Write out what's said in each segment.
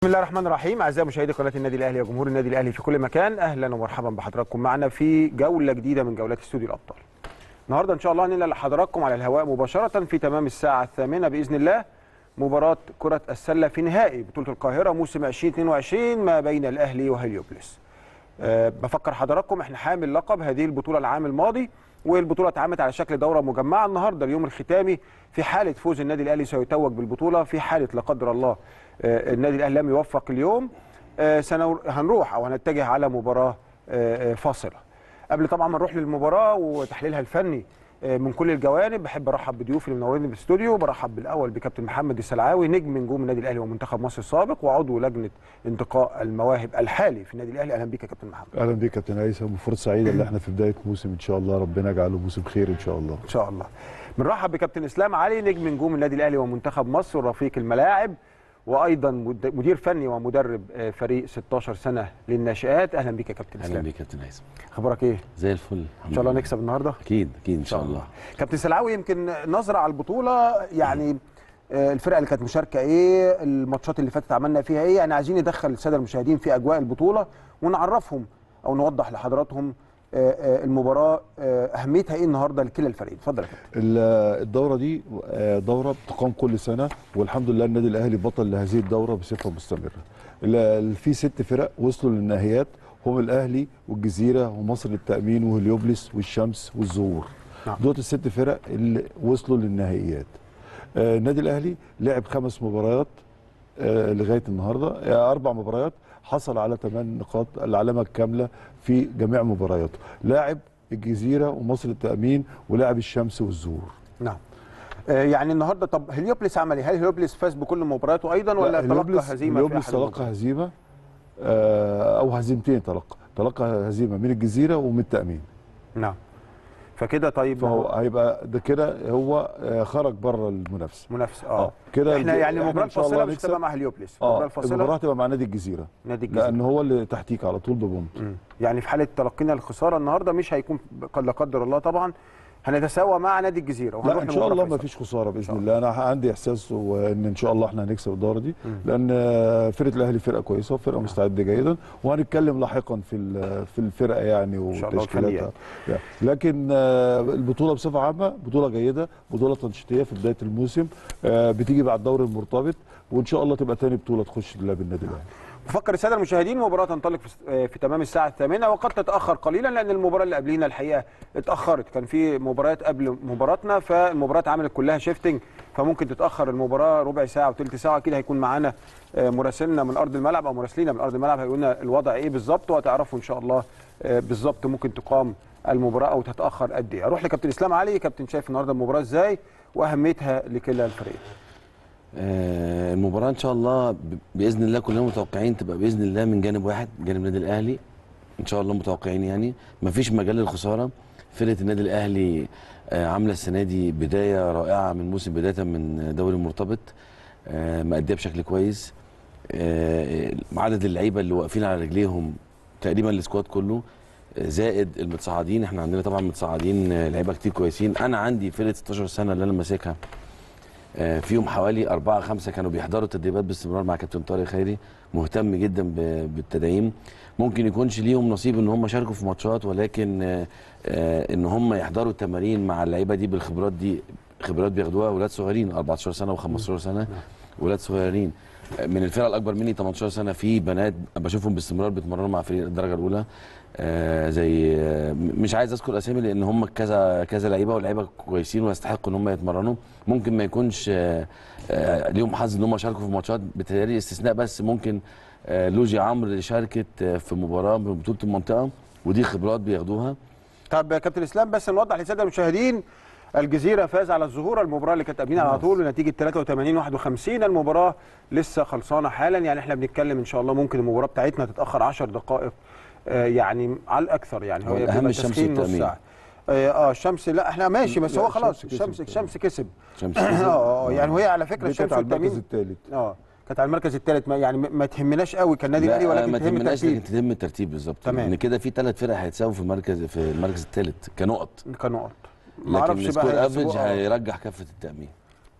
بسم الله الرحمن الرحيم اعزائي مشاهدي قناه النادي الاهلي وجمهور النادي الاهلي في كل مكان اهلا ومرحبا بحضراتكم معنا في جوله جديده من جولات استوديو الابطال. النهارده ان شاء الله هننقل لحضراتكم على الهواء مباشره في تمام الساعه الثامنه باذن الله مباراه كره السله في نهائي بطوله القاهره موسم 2022 ما بين الاهلي وهليوبلس. أه بفكر حضراتكم احنا حامل لقب هذه البطوله العام الماضي والبطوله اتعملت على شكل دوره مجمعه النهارده اليوم الختامي في حاله فوز النادي الاهلي سيتوج بالبطوله في حاله لا قدر الله آه، النادي الاهلي لم يوفق اليوم آه، سنور- هنروح او هنتجه على مباراه آه، آه، فاصله قبل طبعا ما نروح للمباراه وتحليلها الفني آه، من كل الجوانب بحب ارحب بضيوفي اللي منورين بالاستوديو برحب بالاول بكابتن محمد السلعاوي نجم نجوم النادي الاهلي ومنتخب مصر السابق وعضو لجنه انتقاء المواهب الحالي في النادي الاهلي اهلا بيك يا كابتن محمد اهلا بيك يا كابتن هيثم وفرصه سعيده اللي احنا في بدايه موسم ان شاء الله ربنا يجعله موسم خير ان شاء الله ان شاء الله بنرحب بكابتن اسلام علي نجم نجوم النادي الاهلي ومنتخب مصر ورفيق الملاعب وايضا مد- مدير فني ومدرب آه، فريق 16 سنه للناشئات اهلا بيك يا كابتن اهلا اسلام بيك يا كابتن هيثم اخبارك ايه زي الفل ان شاء الله نكسب النهارده اكيد اكيد ان شاء الله كابتن سلعاوي يمكن نظره على البطوله يعني آه، الفرقه اللي كانت مشاركه ايه الماتشات اللي فاتت عملنا فيها ايه يعني عايزين ندخل الساده المشاهدين في اجواء البطوله ونعرفهم او نوضح لحضراتهم آه، آه، المباراه آه، اهميتها ايه النهارده لكلا الفريقين اتفضل يا كابتن ال- الدوره دي آه، دوره بتقام كل سنه والحمد لله النادي الاهلي بطل لهذه الدوره بصفه مستمره ال- في ست فرق وصلوا للنهائيات هم الاهلي والجزيره ومصر للتامين وهليوبلس والشمس والزهور نعم. دول الست فرق اللي وصلوا للنهائيات آه، النادي الاهلي لعب خمس مباريات آه، لغايه النهارده آه، اربع مباريات حصل على ثمان نقاط العلامه الكامله في جميع مبارياته لاعب الجزيره ومصر للتامين ولاعب الشمس والزهور نعم آه، يعني النهارده طب هليوبلس عمل ايه؟ هل هليوبلس فاز بكل مباراته ايضا ولا لا، تلقى هليوبلس- هزيمه في هليوبلس احد تلقى المباريات؟ هزيمه آه، او هزيمتين تلقى تلقى هزيمه من الجزيره ومن التامين نعم فكده طيب فهو هيبقى ده كده هو آه، خرج بره المنافسه منافس اه اه كده احنا الج- يعني إحنا المباراه إن شاء الله الفاصله مش هنكسب. هتبقى مع هليوبلس المباراه اه الفاصله المباراه هتبقى مع نادي الجزيره نادي الجزيره لان هو اللي تحتيك على طول ببونت مم. يعني في حاله تلقينا الخساره النهارده مش هيكون ب- لا قدر الله طبعا هنتساوى مع نادي الجزيره لا ان شاء لمباراة الله ما فيصل. فيش خساره باذن شاء الله انا عندي احساس وان ان شاء الله احنا هنكسب الدوره دي مم. لان آه، فرقه الاهلي فرقه كويسه وفرقه مستعده جيدا وهنتكلم لاحقا في ال- في الفرقه يعني شاء الله وتشكيلاتها يعني. لكن آه، البطوله بصفه عامه بطوله جيده بطوله تنشيطيه في بدايه الموسم آه، بتيجي بعد الدوري المرتبط وان شاء الله تبقى تاني بطوله تخش لله بالنادي الاهلي بفكر الساده المشاهدين المباراه تنطلق في, آه، في تمام الساعه الثامنه وقد تتاخر قليلا لان المباراه اللي قبلينا الحقيقه اتاخرت كان في مباريات قبل مباراتنا فالمباراه عملت كلها شيفتنج فممكن تتاخر المباراه ربع ساعه وثلث ساعه اكيد هيكون معانا آه، مراسلنا من ارض الملعب او مراسلينا من ارض الملعب هيقول لنا الوضع ايه بالظبط وهتعرفوا ان شاء الله آه، بالظبط ممكن تقام المباراه او تتاخر قد ايه اروح لكابتن اسلام علي كابتن شايف النهارده المباراه ازاي واهميتها لكلا الفريقين آه المباراه ان شاء الله ب- باذن الله كلنا متوقعين تبقى باذن الله من جانب واحد جانب النادي الاهلي ان شاء الله متوقعين يعني مفيش مجال للخساره فرقه النادي الاهلي آه عامله السنه دي بدايه رائعه من موسم بدايه من دوري مرتبط آه مأديه بشكل كويس آه عدد اللعيبه اللي واقفين على رجليهم تقريبا السكواد كله آه، زائد المتصاعدين احنا عندنا طبعا متصاعدين آه، لعيبه كتير كويسين انا عندي فرقه 16 سنه اللي انا ماسكها آه، فيهم حوالي أربعة خمسة كانوا بيحضروا التدريبات باستمرار مع كابتن طارق خيري مهتم جدا ب- بالتدعيم ممكن يكونش ليهم نصيب ان هم شاركوا في ماتشات ولكن آه، آه، ان هم يحضروا التمارين مع اللعيبه دي بالخبرات دي خبرات بياخدوها اولاد صغيرين 14 سنه و15 سنه ولاد صغيرين آه، من الفرقه الاكبر مني 18 سنه في بنات بشوفهم باستمرار بيتمرنوا مع فريق الدرجه الاولى آه، زي آه، م- مش عايز اذكر اسامي لان هم كذا كذا لعيبه ولاعيبه كويسين ويستحقوا ان هم يتمرنوا ممكن ما يكونش آه، آه، ليهم حظ ان هم شاركوا في ماتشات بالتالي استثناء بس ممكن آه، لوجي عمرو اللي شاركت آه، في مباراه من بطوله المنطقه ودي خبرات بياخدوها طب يا كابتن اسلام بس نوضح للساده المشاهدين الجزيره فاز على الظهور المباراه اللي كانت قبلنا على طول بنتيجه 83 51 المباراه لسه خلصانه حالا يعني احنا بنتكلم ان شاء الله ممكن المباراه بتاعتنا تتاخر 10 دقائق آه يعني على الاكثر يعني هو هي الأهم بتبقى الشمس تسخين نص والتأمين. ساعه اه آه، الشمس لا احنا ماشي بس لا، هو خلاص الشمس كسب. الشمس الشمس كسب شمس اه آه، يعني وهي على فكره دي الشمس كانت على المركز والتامين الثالث اه كانت على المركز الثالث ما يعني ما ما تهمناش قوي كالنادي الاهلي لا ولكن ما تهم تهمناش الترتيب لكن تهم الترتيب بالظبط تمام. لان كده في ثلاث فرق هيتساووا في المركز في المركز الثالث كنقط كنقط ما لكن اعرفش السكور بقى افريج هيحسبوها- آه. هيرجح كفه التامين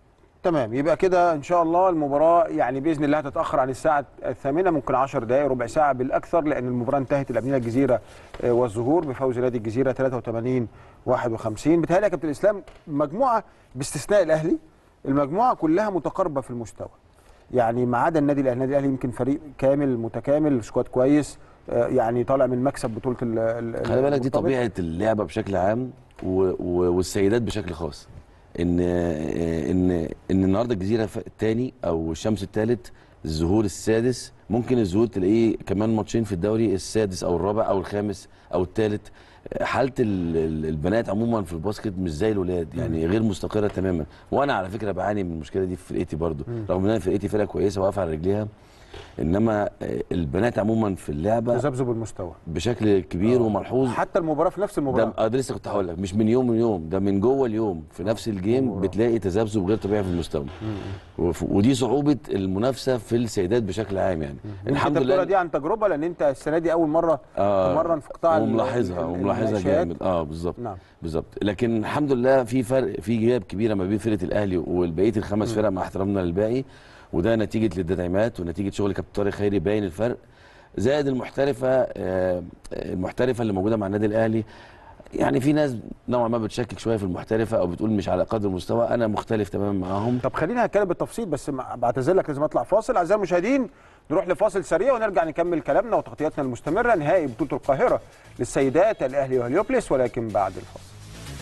تمام يبقى كده ان شاء الله المباراه يعني باذن الله هتتاخر عن الساعه الثامنه ممكن 10 دقائق ربع ساعه بالاكثر لان المباراه انتهت الامينه الجزيره آه، والظهور بفوز نادي الجزيره 83 51 بتهيألي يا كابتن اسلام مجموعه باستثناء الاهلي المجموعه كلها متقاربه في المستوى يعني ما عدا النادي الاهلي النادي الاهلي يمكن فريق كامل متكامل سكواد كويس آه، يعني طالع من مكسب بطوله ال- ال- خلي بالك دي المرتبط. طبيعه اللعبه بشكل عام و... و... والسيدات بشكل خاص ان ان ان النهارده الجزيره الثاني او الشمس الثالث الظهور السادس ممكن الظهور تلاقيه كمان ماتشين في الدوري السادس او الرابع او الخامس او الثالث حاله ال- ال- البنات عموما في الباسكت مش زي الولاد يعني غير مستقره تماما وانا على فكره بعاني من المشكله دي في فرقتي برضو رغم ان انا فرقتي فرقه كويسه واقفه على رجليها انما آه، البنات عموما في اللعبه تذبذب المستوى بشكل كبير وملحوظ حتى المباراه في نفس ده المباراه آه، ده لسه كنت هقول لك مش من يوم من يوم ده من جوه اليوم في نفس الجيم المباراة. بتلاقي تذبذب غير طبيعي في المستوى وف- ودي صعوبه المنافسه في السيدات بشكل عام يعني الحمد لله دي عن تجربه لان انت السنه دي اول مره آه، تمرن في قطاع ال- وملاحظها ال- وملاحظها الناشئات. جامد اه بالظبط نعم بالظبط لكن الحمد لله في فرق في جاب كبيره ما بين فرقه الاهلي وبقيه الخمس فرق مع احترامنا للباقي وده نتيجه للتدعيمات ونتيجه شغل كابتن طارق خيري باين الفرق زائد المحترفه آه، المحترفه اللي موجوده مع النادي الاهلي يعني في ناس نوعا ما بتشكك شويه في المحترفه او بتقول مش على قدر المستوى انا مختلف تماما معاهم طب خلينا نتكلم بالتفصيل بس مع- بعتذر لك لازم اطلع فاصل اعزائي المشاهدين نروح لفاصل سريع ونرجع نكمل كلامنا وتغطياتنا المستمره نهائي بطوله القاهره للسيدات الاهلي وهليوبلس ولكن بعد الفاصل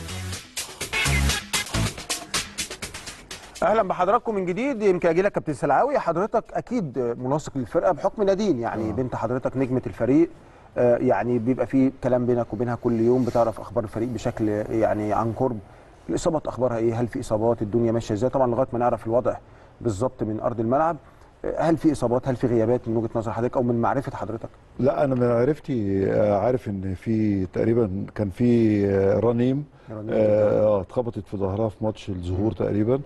اهلا بحضراتكم من جديد يمكن اجي لك كابتن سلعاوي حضرتك اكيد منسق للفرقه بحكم نادين يعني بنت حضرتك نجمه الفريق آه، يعني بيبقى في كلام بينك وبينها كل يوم بتعرف اخبار الفريق بشكل يعني عن قرب الاصابات اخبارها ايه هل في اصابات الدنيا ماشيه ازاي طبعا لغايه ما نعرف الوضع بالظبط من ارض الملعب آه، هل في اصابات هل في غيابات من وجهه نظر حضرتك او من معرفه حضرتك لا انا من عرفتي آه، عارف ان في تقريبا كان في آه، رنيم رنيم. اه اتخبطت في ظهرها في ماتش الظهور تقريبا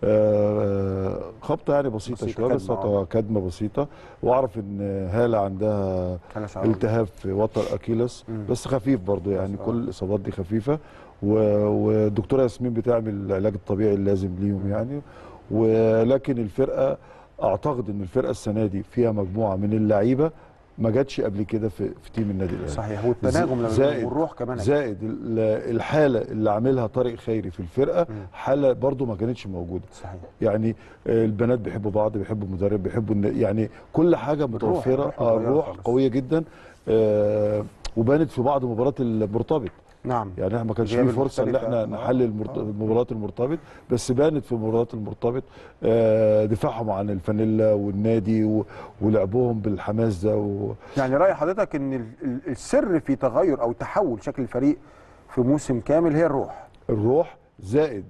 آه، خبطه يعني بسيطه بسيطة، شويه بس كدمة، آه. كدمه بسيطه واعرف ان هاله عندها كان شعور التهاب في وتر اكيلس مم. بس خفيف برضو يعني بس، آه. كل الاصابات دي خفيفه و- والدكتوره ياسمين بتعمل العلاج الطبيعي اللازم ليهم يعني ولكن الفرقه اعتقد ان الفرقه السنه دي فيها مجموعه من اللعيبه ما جاتش قبل كده في, في تيم النادي الاهلي صحيح والتناغم لما زائد- والروح كمان زائد ال- الحاله اللي عاملها طارق خيري في الفرقه مم. حاله برضو ما كانتش موجوده صحيح يعني آه، البنات بيحبوا بعض بيحبوا المدرب بيحبوا الن- يعني كل حاجه متوفره الروح آه، متغيرة الروح خالص. قويه جدا آه، وبانت في بعض مباريات المرتبط نعم يعني احنا ما كانش غياب في فرصه ان المحترفة. احنا آه. نحلل المرت- آه. المباريات المرتبط بس بانت في المباريات المرتبط آه، دفاعهم عن الفانيلا والنادي و- ولعبهم بالحماس ده و... يعني راي حضرتك ان ال- ال- السر في تغير او تحول شكل الفريق في موسم كامل هي الروح الروح زائد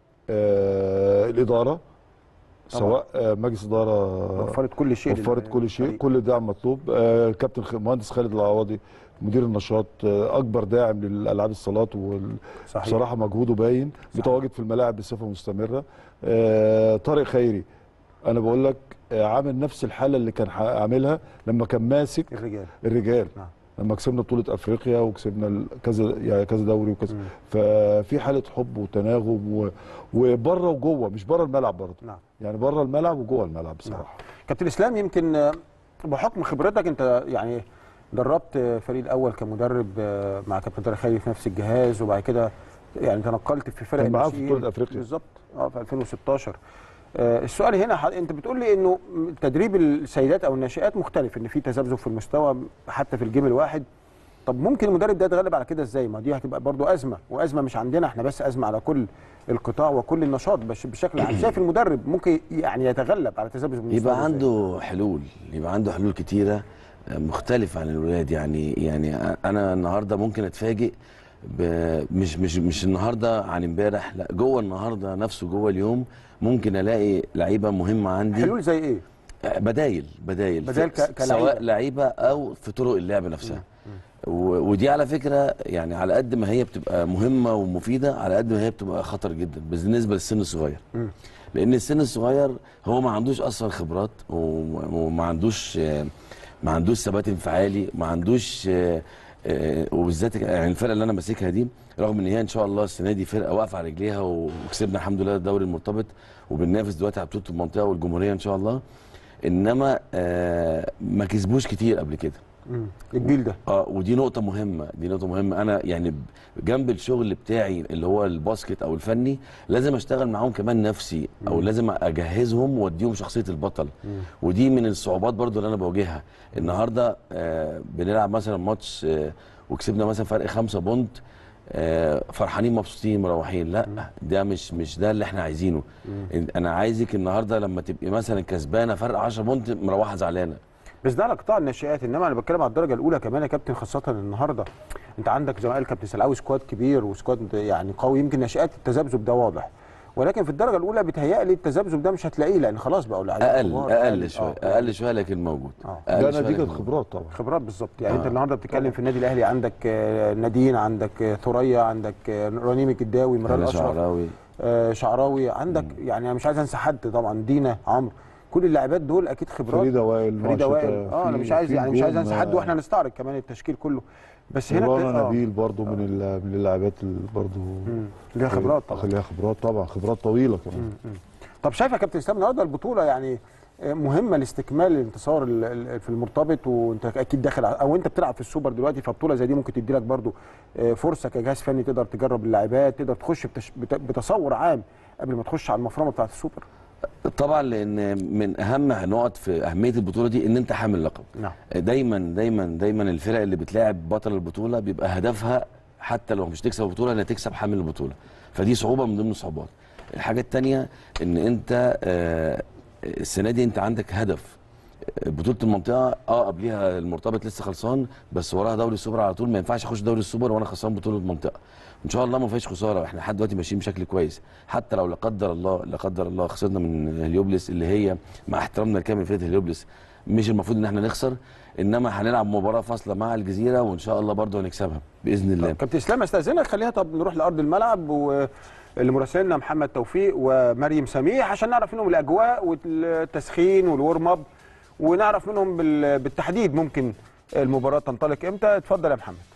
آه الاداره طبعا. سواء آه مجلس اداره وفرت كل شيء وفرت كل شيء للفريق. كل دعم مطلوب آه كابتن خ- مهندس خالد العوضي مدير النشاط آه اكبر داعم للالعاب الصالات صحيح وبصراحه مجهوده باين متواجد في الملاعب بصفه مستمره آه طارق خيري انا بقول لك آه عامل نفس الحاله اللي كان ح- عاملها لما كان ماسك الرجال الرجال نعم. لما كسبنا بطوله افريقيا وكسبنا ال- كذا يعني كذا دوري وكذا مم. ففي حاله حب وتناغم و- وبره وجوه مش بره الملعب برضه نعم يعني بره الملعب وجوه الملعب بصراحه كابتن اسلام يمكن آه، بحكم خبرتك انت يعني دربت آه، فريق الاول كمدرب آه، مع كابتن طارق خيري في نفس الجهاز وبعد كده يعني تنقلت في فرق كان معاه في الناشئين. بطولة أفريقيا. بالظبط اه في 2016 آه، السؤال هنا ح- انت بتقول لي انه تدريب السيدات او الناشئات مختلف ان في تذبذب في المستوى حتى في الجيم الواحد طب ممكن المدرب ده يتغلب على كده ازاي ما دي هتبقى برضو ازمه وازمه مش عندنا احنا بس ازمه على كل القطاع وكل النشاط بش بشكل عام شايف المدرب ممكن يعني يتغلب على تذبذب المستوى يبقى ده إزاي؟ عنده حلول يبقى عنده حلول كتيره آه، مختلفه عن الولاد يعني يعني انا النهارده ممكن اتفاجئ ب- مش مش مش النهارده عن امبارح لا جوه النهارده نفسه جوه اليوم ممكن الاقي لعيبه مهمه عندي حلول زي ايه آه، بدايل بدايل بدايل في- ك- كلعيبة. سواء لعيبه او في طرق اللعب نفسها و- ودي على فكره يعني على قد ما هي بتبقى مهمه ومفيده على قد ما هي بتبقى خطر جدا بالنسبه للسن الصغير مم. لان السن الصغير هو ما عندوش اصلا خبرات وم- وما عندوش آه، ما عندوش ثبات انفعالي ما عندوش آه، آه، وبالذات يعني الفرقه اللي انا ماسكها دي رغم ان هي ان شاء الله السنه دي فرقه واقفه على رجليها وكسبنا الحمد لله الدوري المرتبط وبننافس دلوقتي على بطوله المنطقه والجمهوريه ان شاء الله انما آه، ما كسبوش كتير قبل كده مم. الجيل ده اه ودي نقطة مهمة دي نقطة مهمة أنا يعني ب- جنب الشغل بتاعي اللي هو الباسكت أو الفني لازم أشتغل معاهم كمان نفسي أو لازم أجهزهم وأديهم شخصية البطل ودي من الصعوبات برضو اللي أنا بواجهها النهاردة آه بنلعب مثلا ماتش آه وكسبنا مثلا فرق خمسة بونت آه فرحانين مبسوطين مروحين لا ده مش مش ده اللي احنا عايزينه انا عايزك النهارده لما تبقي مثلا كسبانه فرق 10 بونت مروحه زعلانه بس ده على قطاع الناشئات انما انا بتكلم على الدرجه الاولى كمان يا كابتن خاصه النهارده انت عندك زي ما قال كابتن سلاوي سكواد كبير وسكواد يعني قوي يمكن ناشئات التذبذب ده واضح ولكن في الدرجه الاولى بيتهيألي التذبذب ده مش هتلاقيه لان خلاص بقوا لاعبين اقل كبار. اقل شويه آه. اقل شويه لكن موجود آه. أقل ده شوية نتيجه لكن موجود. خبرات طبعا خبرات بالظبط يعني آه. انت النهارده بتتكلم في النادي الاهلي عندك آه، نادين عندك آه، ثريا عندك آه، رنيم الجداوي مرال أنا اشرف شعراوي آه، شعراوي عندك يعني انا مش عايز انسى حد طبعا دينا عمرو كل اللاعبات دول اكيد خبرات فريده وائل فريده نشطة، وائل اه انا في- مش عايز في يعني مش عايز نجوم، انسى حد آه، واحنا نستعرض كمان التشكيل كله بس هنا رانا بت- آه. نبيل برضو من ال- من اللاعبات اللي برضو مم. ليها خبرات طبعا ليها خبرات طبعا خبرات طويله كمان طب شايف يا كابتن اسلام النهارده البطوله يعني آه، مهمه لاستكمال الانتصار ال- ال- في المرتبط وانت اكيد داخل ع- او انت بتلعب في السوبر دلوقتي فبطوله زي دي ممكن تدي لك برضو آه، فرصه كجهاز فني تقدر تجرب اللاعبات تقدر تخش بتش... بت- بتصور عام قبل ما تخش على المفرمه بتاعه السوبر طبعا لان من اهم نقط في اهميه البطوله دي ان انت حامل لقب نعم دايما دايما دايما الفرق اللي بتلاعب بطل البطوله بيبقى هدفها حتى لو مش تكسب البطوله انها تكسب حامل البطوله فدي صعوبه من ضمن الصعوبات الحاجه الثانيه ان انت آه، السنه دي انت عندك هدف بطوله المنطقه اه قبليها المرتبط لسه خلصان بس وراها دوري السوبر على طول ما ينفعش اخش دوري السوبر وانا خسران بطوله المنطقه ان شاء الله ما فيش خساره احنا لحد دلوقتي ماشيين بشكل كويس حتى لو لا قدر الله لا قدر الله خسرنا من هليوبلس اللي هي مع احترامنا الكامل لفرقه هليوبلس مش المفروض ان احنا نخسر انما هنلعب مباراه فاصله مع الجزيره وان شاء الله برضه هنكسبها باذن الله كابتن اسلام استاذنك خليها طب نروح لارض الملعب ولمراسلنا محمد توفيق ومريم سميح عشان نعرف منهم الاجواء والتسخين والورم اب ونعرف منهم بال- بالتحديد ممكن المباراه تنطلق امتى اتفضل يا محمد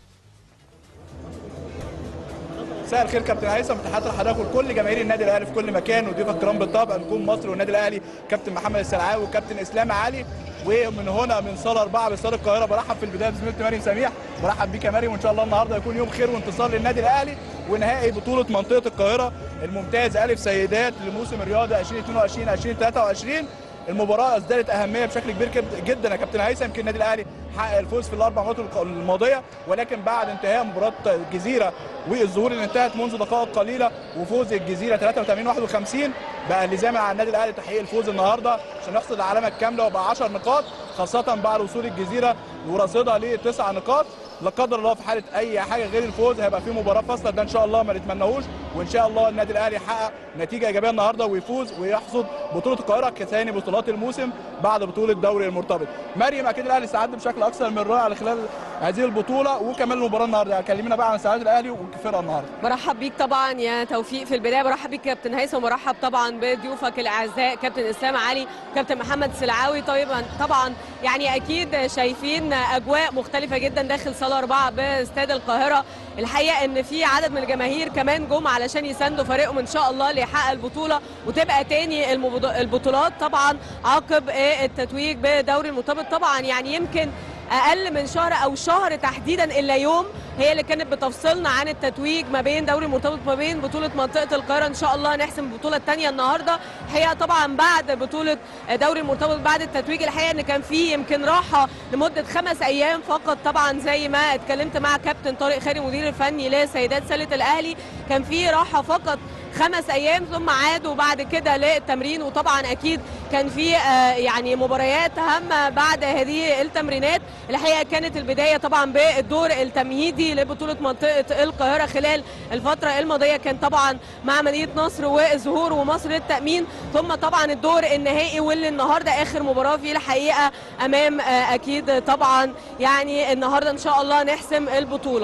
مساء الخير كابتن هيثم تحياتي لحضرتك ولكل جماهير النادي الاهلي في كل مكان وضيوف الكرام بالطبع نجوم مصر والنادي الاهلي كابتن محمد السلعاوي وكابتن اسلام علي ومن هنا من صاله اربعه باستاد القاهره برحب في البدايه بزميلتي مريم سميح برحب بيك يا مريم وان شاء الله النهارده يكون يوم خير وانتصار للنادي الاهلي ونهائي بطوله منطقه القاهره الممتاز الف سيدات لموسم الرياضه 2022 2023 المباراه ازدادت اهميه بشكل كبير كد- جدا يا كابتن هيثم يمكن النادي الاهلي حقق الفوز في الاربع ماتشات الق- الماضيه ولكن بعد انتهاء مباراه الجزيره والظهور اللي انتهت منذ دقائق قليله وفوز الجزيره 83 51 بقى اللزام على النادي الاهلي تحقيق الفوز النهارده عشان يحصد العلامه الكامله وبقى 10 نقاط خاصه بعد وصول الجزيره ورصيدها لتسع نقاط لا قدر الله في حاله اي حاجه غير الفوز هيبقى في مباراه فاصله ده ان شاء الله ما نتمناهوش وان شاء الله النادي الاهلي يحقق نتيجه ايجابيه النهارده ويفوز ويحصد بطوله القاهره كثاني بطولات الموسم بعد بطوله الدوري المرتبط مريم اكيد الاهلي استعد بشكل اكثر من رائع خلال هذه البطوله وكمان المباراه النهارده كلمينا بقى عن استعداد الاهلي والفرقه النهارده برحب بيك طبعا يا توفيق في البدايه برحب بيك كابتن هيثم وبرحب طبعا بضيوفك الاعزاء كابتن اسلام علي كابتن محمد سلعاوي طيبا طبعا يعني اكيد شايفين اجواء مختلفه جدا داخل صاله اربعه باستاد القاهره الحقيقه ان في عدد من الجماهير كمان جم علشان يساندوا فريقهم ان شاء الله ليحقق البطوله وتبقى تاني المبض- البطولات طبعا عقب آه، التتويج بدوري المرتبط طبعا يعني يمكن اقل من شهر او شهر تحديدا الا يوم هي اللي كانت بتفصلنا عن التتويج ما بين دوري المرتبط ما بين بطوله منطقه القاهره ان شاء الله نحسم البطوله الثانيه النهارده الحقيقه طبعا بعد بطوله دوري المرتبط بعد التتويج الحقيقه ان كان في يمكن راحه لمده خمس ايام فقط طبعا زي ما اتكلمت مع كابتن طارق خيري مدير الفني لسيدات سله الاهلي كان في راحه فقط خمس ايام ثم عادوا بعد كده للتمرين وطبعا اكيد كان في آه، يعني مباريات هامه بعد هذه التمرينات الحقيقه كانت البدايه طبعا بالدور التمهيدي لبطوله منطقه القاهره خلال الفتره الماضيه كان طبعا مع مدينه نصر والزهور ومصر للتامين ثم طبعا الدور النهائي واللي النهارده اخر مباراه فيه الحقيقه امام آه، اكيد طبعا يعني النهارده ان شاء الله نحسم البطوله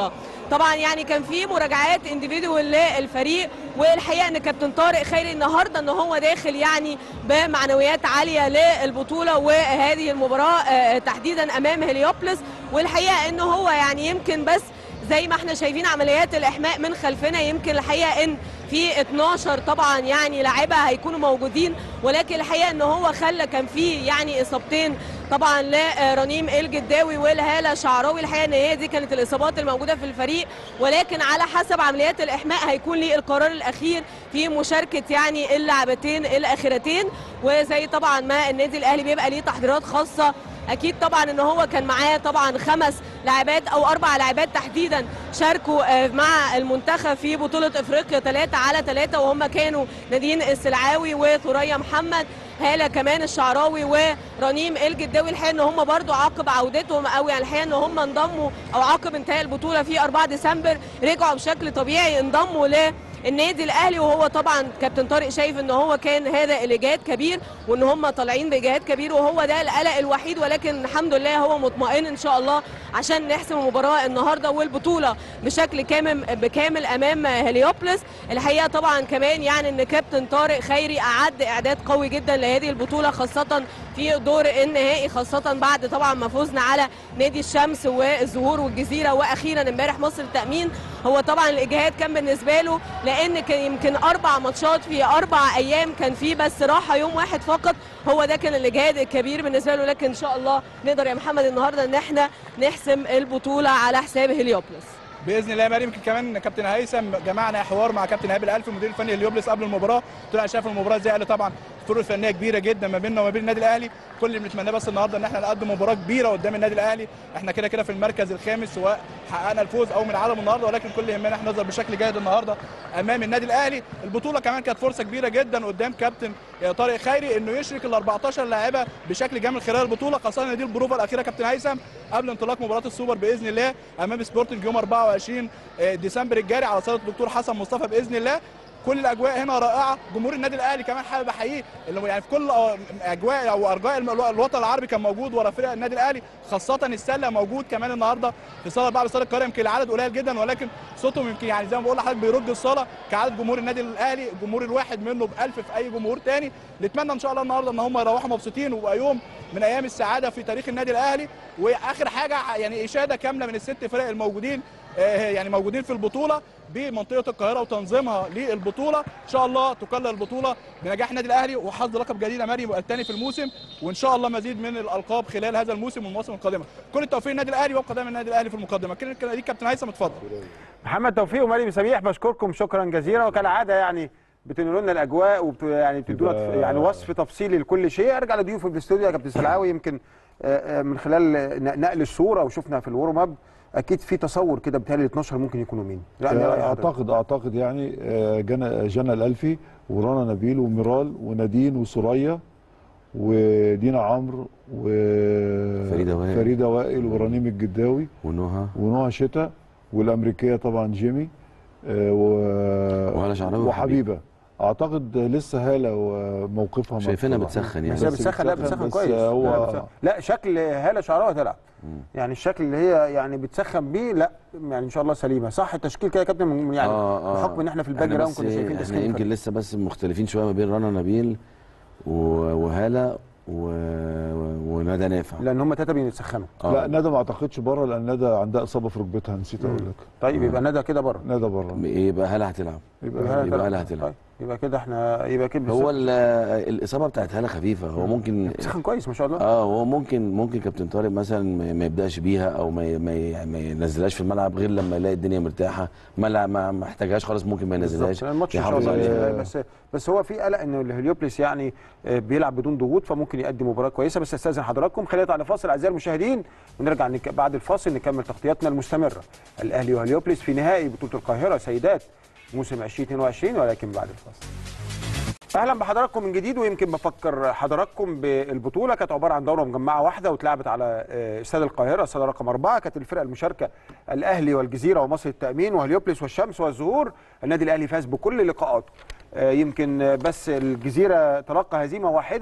طبعا يعني كان في مراجعات انديفيدوال للفريق والحقيقه ان كابتن طارق خيري النهارده ان هو داخل يعني بمعنويات عاليه للبطوله وهذه المباراه آه، تحديدا امام هليوبلس والحقيقه ان هو يعني يمكن بس زي ما احنا شايفين عمليات الاحماء من خلفنا يمكن الحقيقه ان في 12 طبعا يعني لاعيبه هيكونوا موجودين ولكن الحقيقه ان هو خلى كان في يعني اصابتين طبعا لرنيم الجداوي والهاله شعراوي الحقيقه ان هي دي كانت الاصابات الموجوده في الفريق ولكن على حسب عمليات الاحماء هيكون لي القرار الاخير في مشاركه يعني اللاعبتين الاخيرتين وزي طبعا ما النادي الاهلي بيبقى ليه تحضيرات خاصه اكيد طبعا ان هو كان معاه طبعا خمس لاعبات او اربع لاعبات تحديدا شاركوا آه، مع المنتخب في بطوله افريقيا 3 على 3 وهم كانوا نادين السلعاوي وثريا محمد هاله كمان الشعراوي ورنيم الجداوي الحقيقه ان هم برضو عقب عودتهم او يعني الحقيقه ان هم انضموا او عقب انتهاء البطوله في 4 ديسمبر رجعوا بشكل طبيعي انضموا ل النادي الاهلي وهو طبعا كابتن طارق شايف ان هو كان هذا الاجهاد كبير وان هم طالعين باجهاد كبير وهو ده القلق الوحيد ولكن الحمد لله هو مطمئن ان شاء الله عشان نحسم المباراه النهارده والبطوله بشكل كامل بكامل امام هليوبلس الحقيقه طبعا كمان يعني ان كابتن طارق خيري اعد اعداد قوي جدا لهذه البطوله خاصه في دور النهائي خاصه بعد طبعا ما فوزنا على نادي الشمس والزهور والجزيره واخيرا امبارح مصر التامين هو طبعا الاجهاد كان بالنسبه له لان كان يمكن اربع ماتشات في اربع ايام كان في بس راحه يوم واحد فقط هو ده كان الاجهاد الكبير بالنسبه له لكن ان شاء الله نقدر يا محمد النهارده ان احنا نحسم البطوله على حساب هليوبلس باذن الله يا مريم يمكن كمان كابتن هيثم جمعنا حوار مع كابتن ايهاب الالفي المدير الفني لليوبلس قبل المباراه قلت له انا شايف المباراه ازاي قال لي طبعا فروق فنيه كبيره جدا ما بيننا وما بين النادي الاهلي كل اللي بنتمناه بس النهارده ان احنا نقدم مباراه كبيره قدام النادي الاهلي احنا كده كده في المركز الخامس سواء حققنا الفوز او من عدم النهارده ولكن كل اللي يهمنا احنا نظهر بشكل جيد النهارده امام النادي الاهلي البطوله كمان كانت فرصه كبيره جدا قدام كابتن طارق خيري انه يشرك ال 14 لاعبه بشكل جامد خلال البطوله خاصه ان دي البروفه الاخيره كابتن هيثم قبل انطلاق مباراه السوبر باذن الله امام سبورتنج يوم 24 ديسمبر الجاري على صاله الدكتور حسن مصطفى باذن الله كل الاجواء هنا رائعه جمهور النادي الاهلي كمان حابب احييه اللي يعني في كل اجواء او ارجاء الوطن العربي كان موجود ورا فرق النادي الاهلي خاصه السله موجود كمان النهارده في صاله بعض صاله القاهره يمكن العدد قليل جدا ولكن صوتهم يمكن يعني زي ما بقول لحضرتك بيرد الصاله كعدد جمهور النادي الاهلي الجمهور الواحد منه ب 1000 في اي جمهور تاني نتمنى ان شاء الله النهارده ان هم يروحوا مبسوطين ويبقى يوم من ايام السعاده في تاريخ النادي الاهلي واخر حاجه يعني اشاده كامله من الست فرق الموجودين يعني موجودين في البطوله بمنطقه القاهره وتنظيمها للبطوله ان شاء الله تكلل البطوله بنجاح النادي الاهلي وحظ لقب جديد يا مريم الثاني في الموسم وان شاء الله مزيد من الالقاب خلال هذا الموسم والمواسم القادمه كل التوفيق للنادي الاهلي وابقى دايما النادي الاهلي في المقدمه كده دي كابتن هيثم اتفضل محمد توفيق ومريم سميح بشكركم شكرا جزيلا وكالعاده يعني بتنقلوا لنا الاجواء وبت... يعني بتدونا يعني وصف تفصيلي لكل شيء ارجع لضيوفي في الاستوديو يا كابتن سلعاوي يمكن من خلال نقل الصوره وشفنا في الورم اب اكيد في تصور كده بتهيألي ال 12 ممكن يكونوا مين؟ اعتقد اعتقد يعني جنى جنى الالفي ورانا نبيل وميرال ونادين وسوريا ودينا عمرو و فريده وائل فريده وائل ورنيم الجداوي ونهى ونهى شتا والامريكيه طبعا جيمي و... وهلا شعراوي وحبيبه اعتقد لسه هاله وموقفها شايفينها بتسخن يعني بس هي بتسخن لا بتسخن كويس هو لا, بتسخن. لا شكل هاله شعراوي هتلعب يعني الشكل اللي هي يعني بتسخن بيه لا يعني ان شاء الله سليمه صح التشكيل كده يا كابتن يعني آه آه بحكم ان احنا في الباك جراوند كنا شايفين تسخين يمكن لسه بس مختلفين شويه ما بين رنا نبيل وهاله و... وندى نافع لان هم ثلاثه بيتسخنوا آه. لا ندى ما اعتقدش بره لان ندى عندها اصابه في ركبتها نسيت اقول لك طيب يبقى ندى كده بره ندى بره يبقى هاله هتلعب يبقى يبقى هاله هتلعب طيب يبقى كده احنا يبقى كده هو الاصابه بتاعت هاله خفيفه هو ممكن بتسخن كويس ما شاء الله اه هو ممكن ممكن كابتن طارق مثلا ما يبداش بيها او ما ما, ما ينزلهاش في الملعب غير لما يلاقي الدنيا مرتاحه ما ما محتاجهاش خالص ممكن ما ينزلهاش الماتش ان شاء الله بس بس هو في قلق ان الهليوبلس يعني بيلعب بدون ضغوط فممكن يقدم مباراه كويسه بس استاذن حضراتكم خلينا نطلع لفاصل اعزائي المشاهدين ونرجع نك... بعد الفاصل نكمل تغطياتنا المستمره الاهلي وهليوبلس في نهائي بطوله القاهره سيدات موسم 2022 ولكن بعد الفاصل اهلا بحضراتكم من جديد ويمكن بفكر حضراتكم بالبطوله كانت عباره عن دوره مجمعه واحده واتلعبت على استاد القاهره استاد رقم اربعه كانت الفرقه المشاركه الاهلي والجزيره ومصر التامين وهليوبلس والشمس والزهور النادي الاهلي فاز بكل لقاءاته يمكن بس الجزيره تلقى هزيمه واحده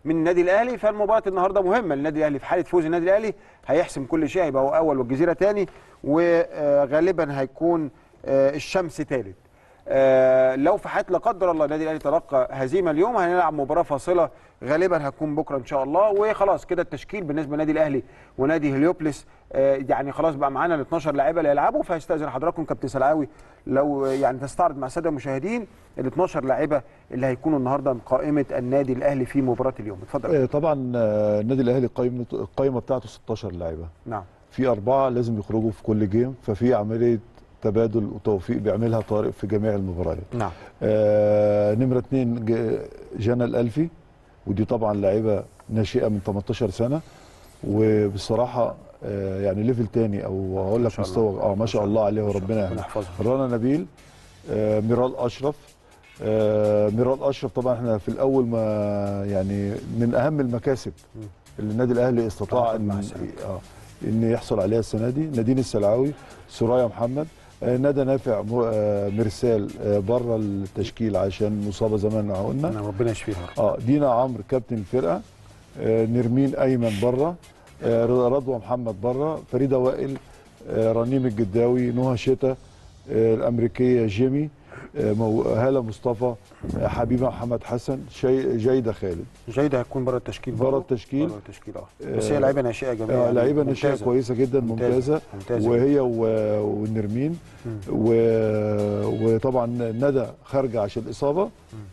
من النادي الاهلي فالمباراه النهارده مهمه للنادي الاهلي في حاله فوز النادي الاهلي هيحسم كل شيء هيبقى هو اول والجزيره ثاني وغالبا هيكون آه، الشمس ثالث آه، لو في حاله لا قدر الله النادي الاهلي تلقى هزيمه اليوم هنلعب مباراه فاصله غالبا هتكون بكره ان شاء الله وخلاص كده التشكيل بالنسبه للنادي الاهلي ونادي هليوبلس آه، يعني خلاص بقى معانا ال 12 لاعيبه اللي هيلعبوا فهستاذن حضراتكم كابتن سلعاوي لو يعني تستعرض مع الساده المشاهدين ال 12 لاعيبه اللي هيكونوا النهارده قائمه النادي الاهلي في مباراه اليوم اتفضل آه، طبعا آه، النادي الاهلي قائمه القائمه بتاعته 16 لاعيبه نعم في اربعه لازم يخرجوا في كل جيم ففي عمليه تبادل وتوفيق بيعملها طارق في جميع المباريات نعم آه نمره اثنين ج- جانا الالفي ودي طبعا لاعيبه ناشئه من 18 سنه وبصراحه آه يعني ليفل تاني او هقول لك شاء الله. مستوى اه ما شاء الله عليه وربنا ربنا يحفظه يحفظها رنا نبيل آه ميرال اشرف آه ميرال اشرف طبعا احنا في الاول ما يعني من اهم المكاسب اللي النادي الاهلي استطاع طبعاً مع ان السلامة. اه ان يحصل عليها السنه دي نادين السلعاوي سرايا محمد آه ندى نافع م- آه مرسال آه بره التشكيل عشان مصابه زي ما قلنا نعم، ربنا يشفيها يا رب. اه دينا عمرو كابتن الفرقه آه نرمين ايمن بره آه رضوى محمد بره فريده وائل آه رنيم الجداوي نهى شتا آه الامريكيه جيمي آه مو- هاله مصطفى آه حبيبه محمد حسن شي جيده خالد جيدة هتكون بره التشكيل بره برضه؟ التشكيل. بره التشكيل اه بس هي لعيبه ناشئه جميله آه يعني لعيبه ناشئه ممتازة. كويسه جدا ممتازه, ممتازة. وهي و- والنرمين و... وطبعا ندى خارجه عشان الاصابه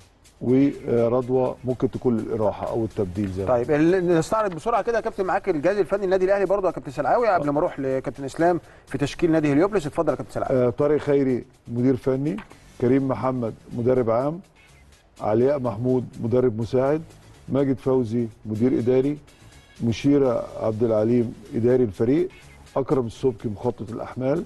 ورضوى ممكن تكون الاراحه او التبديل زي ما طيب ال- نستعرض بسرعه كده يا كابتن معاك الجهاز الفني النادي الاهلي برضه يا كابتن سلعاوي قبل ما اروح لكابتن اسلام في تشكيل نادي هليوبلس اتفضل يا كابتن سلعاوي آه، طارق خيري مدير فني كريم محمد مدرب عام علياء محمود مدرب مساعد ماجد فوزي مدير اداري مشيره عبد العليم اداري الفريق اكرم السبكي مخطط الاحمال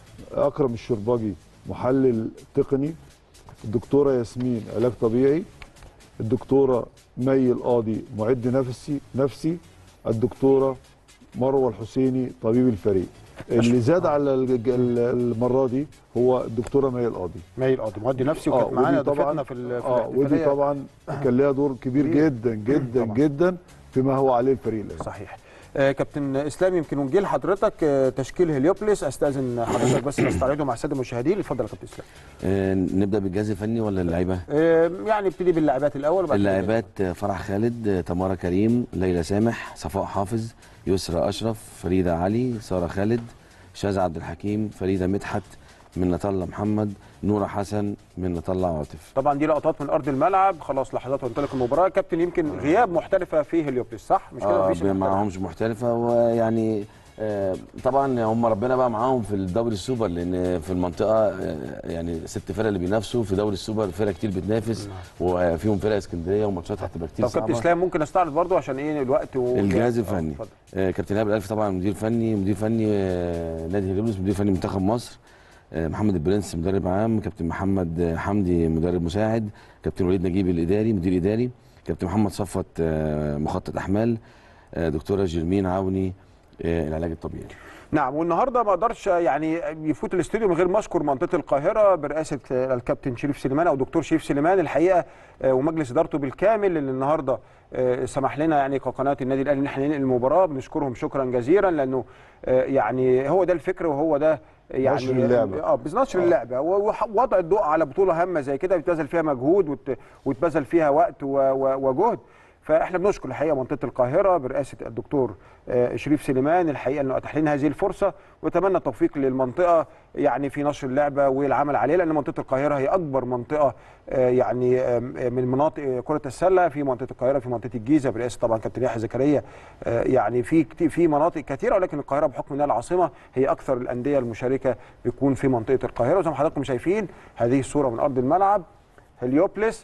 اكرم الشرباجي محلل تقني الدكتوره ياسمين علاج طبيعي الدكتوره مي القاضي معد نفسي نفسي الدكتوره مروه الحسيني طبيب الفريق اللي زاد على الج- ال- المره دي هو الدكتوره مي القاضي مي القاضي مؤدي نفسي آه، وكانت معانا ودي طبعاً- ضيفتنا في ال- في اه ودي الاحتفالية. طبعا كان لها دور كبير كبير. جدا جدا طبعاً. جدا فيما هو عليه الفريق الان صحيح آه كابتن اسلام يمكن ونجي لحضرتك آه تشكيل هليوبلس استاذن حضرتك بس نستعرضه مع الساده المشاهدين اتفضل يا كابتن اسلام آه، نبدا بالجهاز الفني ولا اللعيبه آه يعني ابتدي باللاعبات الاول وبعد كده اللاعبات آه، فرح خالد آه، تمارا كريم ليلى سامح صفاء حافظ يسرى اشرف فريده علي ساره خالد شاذ عبد الحكيم فريده مدحت منة الله محمد نوره حسن منة الله عاطف طبعا دي لقطات من ارض الملعب خلاص لحظات وانطلق المباراه كابتن يمكن غياب محترفه في هليوبلس صح مش كده اه مفيش محترف؟ معهمش محترفه ويعني آه، طبعا هم ربنا بقى معاهم في الدوري السوبر لان في المنطقه آه، يعني ست فرق اللي بينافسوا في دوري السوبر فرق كتير بتنافس وفيهم فرق اسكندريه وماتشات هتبقى كتير طب كابتن صعبه اسلام ممكن استعرض برضو عشان ايه الوقت و... الجهاز آه، الفني اتفضل. آه، كابتن ايهاب الالف طبعا مدير فني مدير فني آه، نادي هليوبلس مدير فني منتخب مصر آه، محمد البرنس مدرب عام كابتن محمد آه، حمدي مدرب مساعد كابتن وليد نجيب الاداري مدير اداري كابتن محمد صفوت آه، مخطط احمال آه، دكتوره جيرمين عوني آه، العلاج الطبيعي نعم والنهارده ما اقدرش يعني يفوت الاستوديو من غير ما اشكر منطقه القاهره برئاسه الكابتن شريف سليمان او دكتور شريف سليمان الحقيقه آه، ومجلس ادارته بالكامل اللي النهارده آه، سمح لنا يعني كقناه النادي الاهلي ان احنا ننقل المباراه بنشكرهم شكرا جزيلا لانه آه، يعني هو ده الفكر وهو ده يعني نشر اللعبة. اه بنشر اللعبه ووضع الضوء على بطوله هامه زي كده بيتبذل فيها مجهود وت- ويتبذل فيها وقت و- و- وجهد فاحنا بنشكر الحقيقه منطقه القاهره برئاسه الدكتور آه، شريف سليمان الحقيقه انه اتاح لنا هذه الفرصه واتمنى التوفيق للمنطقه يعني في نشر اللعبه والعمل عليه لان منطقه القاهره هي اكبر منطقه آه، يعني آه، من مناطق كره السله في منطقه القاهره في منطقه الجيزه برئاسه طبعا كابتن يحيى زكريا آه، يعني في كتير في مناطق كثيره ولكن القاهره بحكم انها العاصمه هي اكثر الانديه المشاركه بيكون في منطقه القاهره وزي ما حضراتكم شايفين هذه الصوره من ارض الملعب هليوبلس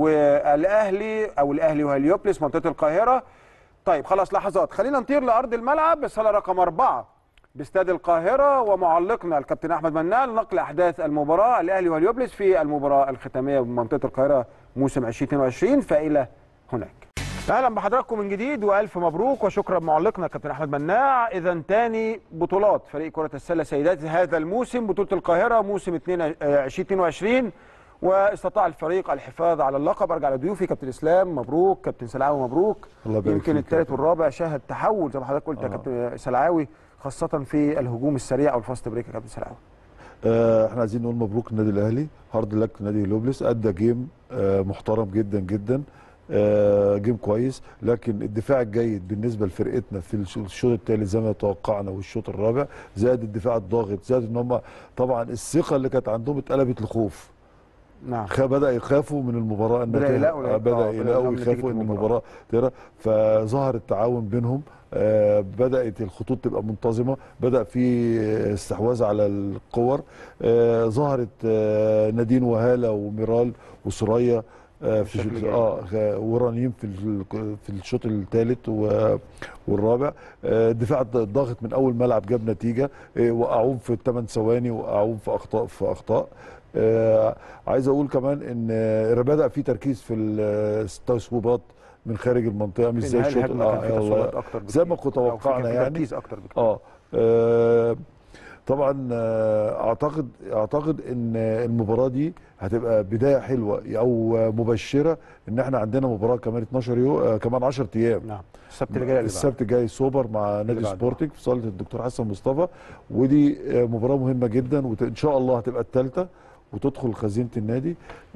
والاهلي او الاهلي وهليوبلس منطقه القاهره طيب خلاص لحظات خلينا نطير لارض الملعب بالصاله رقم أربعة باستاد القاهره ومعلقنا الكابتن احمد منال نقل احداث المباراه الاهلي وهليوبلس في المباراه الختاميه بمنطقه القاهره موسم 2022 فالى هناك اهلا بحضراتكم من جديد والف مبروك وشكرا معلقنا كابتن احمد مناع اذا تاني بطولات فريق كره السله سيدات هذا الموسم بطوله القاهره موسم 2 2022 واستطاع الفريق الحفاظ على اللقب ارجع لضيوفي كابتن اسلام مبروك كابتن سلعاوي مبروك الله يبارك يمكن فيك الثالث يا والرابع شهد تحول زي ما حضرتك قلت يا آه. كابتن سلعاوي خاصه في الهجوم السريع او الفاست بريك يا كابتن سلعاوي آه، احنا عايزين نقول مبروك النادي الاهلي هارد لك نادي هليوبلس ادى جيم آه، محترم جدا جدا آه، جيم كويس لكن الدفاع الجيد بالنسبه لفرقتنا في الش- الشوط الثالث زي ما توقعنا والشوط الرابع زائد الدفاع الضاغط زائد ان هم طبعا الثقه اللي كانت عندهم اتقلبت لخوف نعم خ- بدا يخافوا من المباراه بدأ النتيجة- يلاقوا- آه، آه، بدا بدأ يلاقوا يلاقوا نتيجة يخافوا ان المباراة. المباراه ترى فظهر التعاون بينهم آه، بدات الخطوط تبقى منتظمه بدا في آه، استحواذ على الكور آه، ظهرت آه، نادين وهاله وميرال وسوريا آه، في بشكل الشوط- جيد. اه غ- ورنيم في ال- في الشوط الثالث والرابع آه، الدفاع الض- الضاغط من اول ملعب جاب نتيجه آه، وقعوهم في الثمان ثواني وقعوهم في اخطاء في اخطاء آه، عايز اقول كمان ان آه، بدا في تركيز في التصويبات من خارج المنطقه مش في زي انهاء الشوط الهجمه كان في آه، تصويبات اكتر زي ما بكتير. كنت أو في- توقعنا كان في يعني. تركيز اكتر بكتير اه آه، طبعا آه، اعتقد اعتقد ان المباراه دي هتبقى بدايه حلوه او مبشره ان احنا عندنا مباراه كمان 12 يوم آه، كمان 10 ايام نعم السبت اللي جاي اللي بعده. السبت الجاي سوبر مع نادي بعده. سبورتنج في صاله الدكتور حسن مصطفى ودي آه، مباراه مهمه جدا وان شاء الله هتبقى الثالثه وتدخل خزينه النادي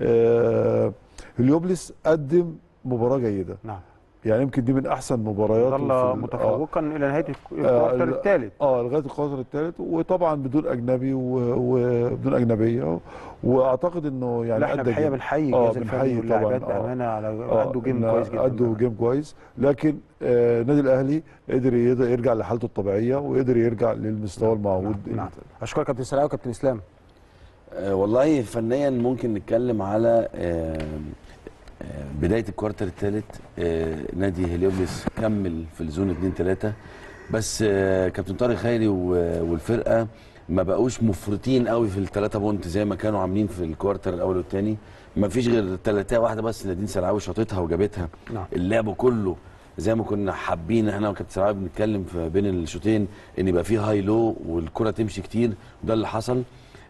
آه، هليوبلس قدم مباراه جيده نعم يعني يمكن دي من احسن مباريات ظل متفوقا الى نهايه الكوارتر ال- الثالث اه لغايه القطر الثالث وطبعا بدون اجنبي و- وبدون اجنبيه واعتقد انه يعني لا احنا أدى الحقيقه جيم. بنحيي آه، الجهاز الفني بنحيي واللاعبات طبعاً، آه. بامانه على آه، ادوا جيم إن كويس جدا ادوا جيم كويس لكن آه، النادي الاهلي قدر يد- يرجع لحالته الطبيعيه وقدر يرجع للمستوى المعهود نعم اشكرك كابتن سلاوي وكابتن اسلام آه، والله فنيا ممكن نتكلم على آه، آه، بدايه الكوارتر الثالث نادي هليوبلس كمل في الزون 2 3 بس آه، كابتن طارق خيري و- والفرقه ما بقوش مفرطين قوي في الثلاثه بونت زي ما كانوا عاملين في الكوارتر الاول والثاني ما فيش غير ثلاثه واحده بس نادين سلعاوي شاطتها وجابتها نعم اللعب كله زي ما كنا حابين احنا وكابتن سلعاوي بنتكلم في بين الشوطين ان يبقى فيه هاي لو والكره تمشي كتير وده اللي حصل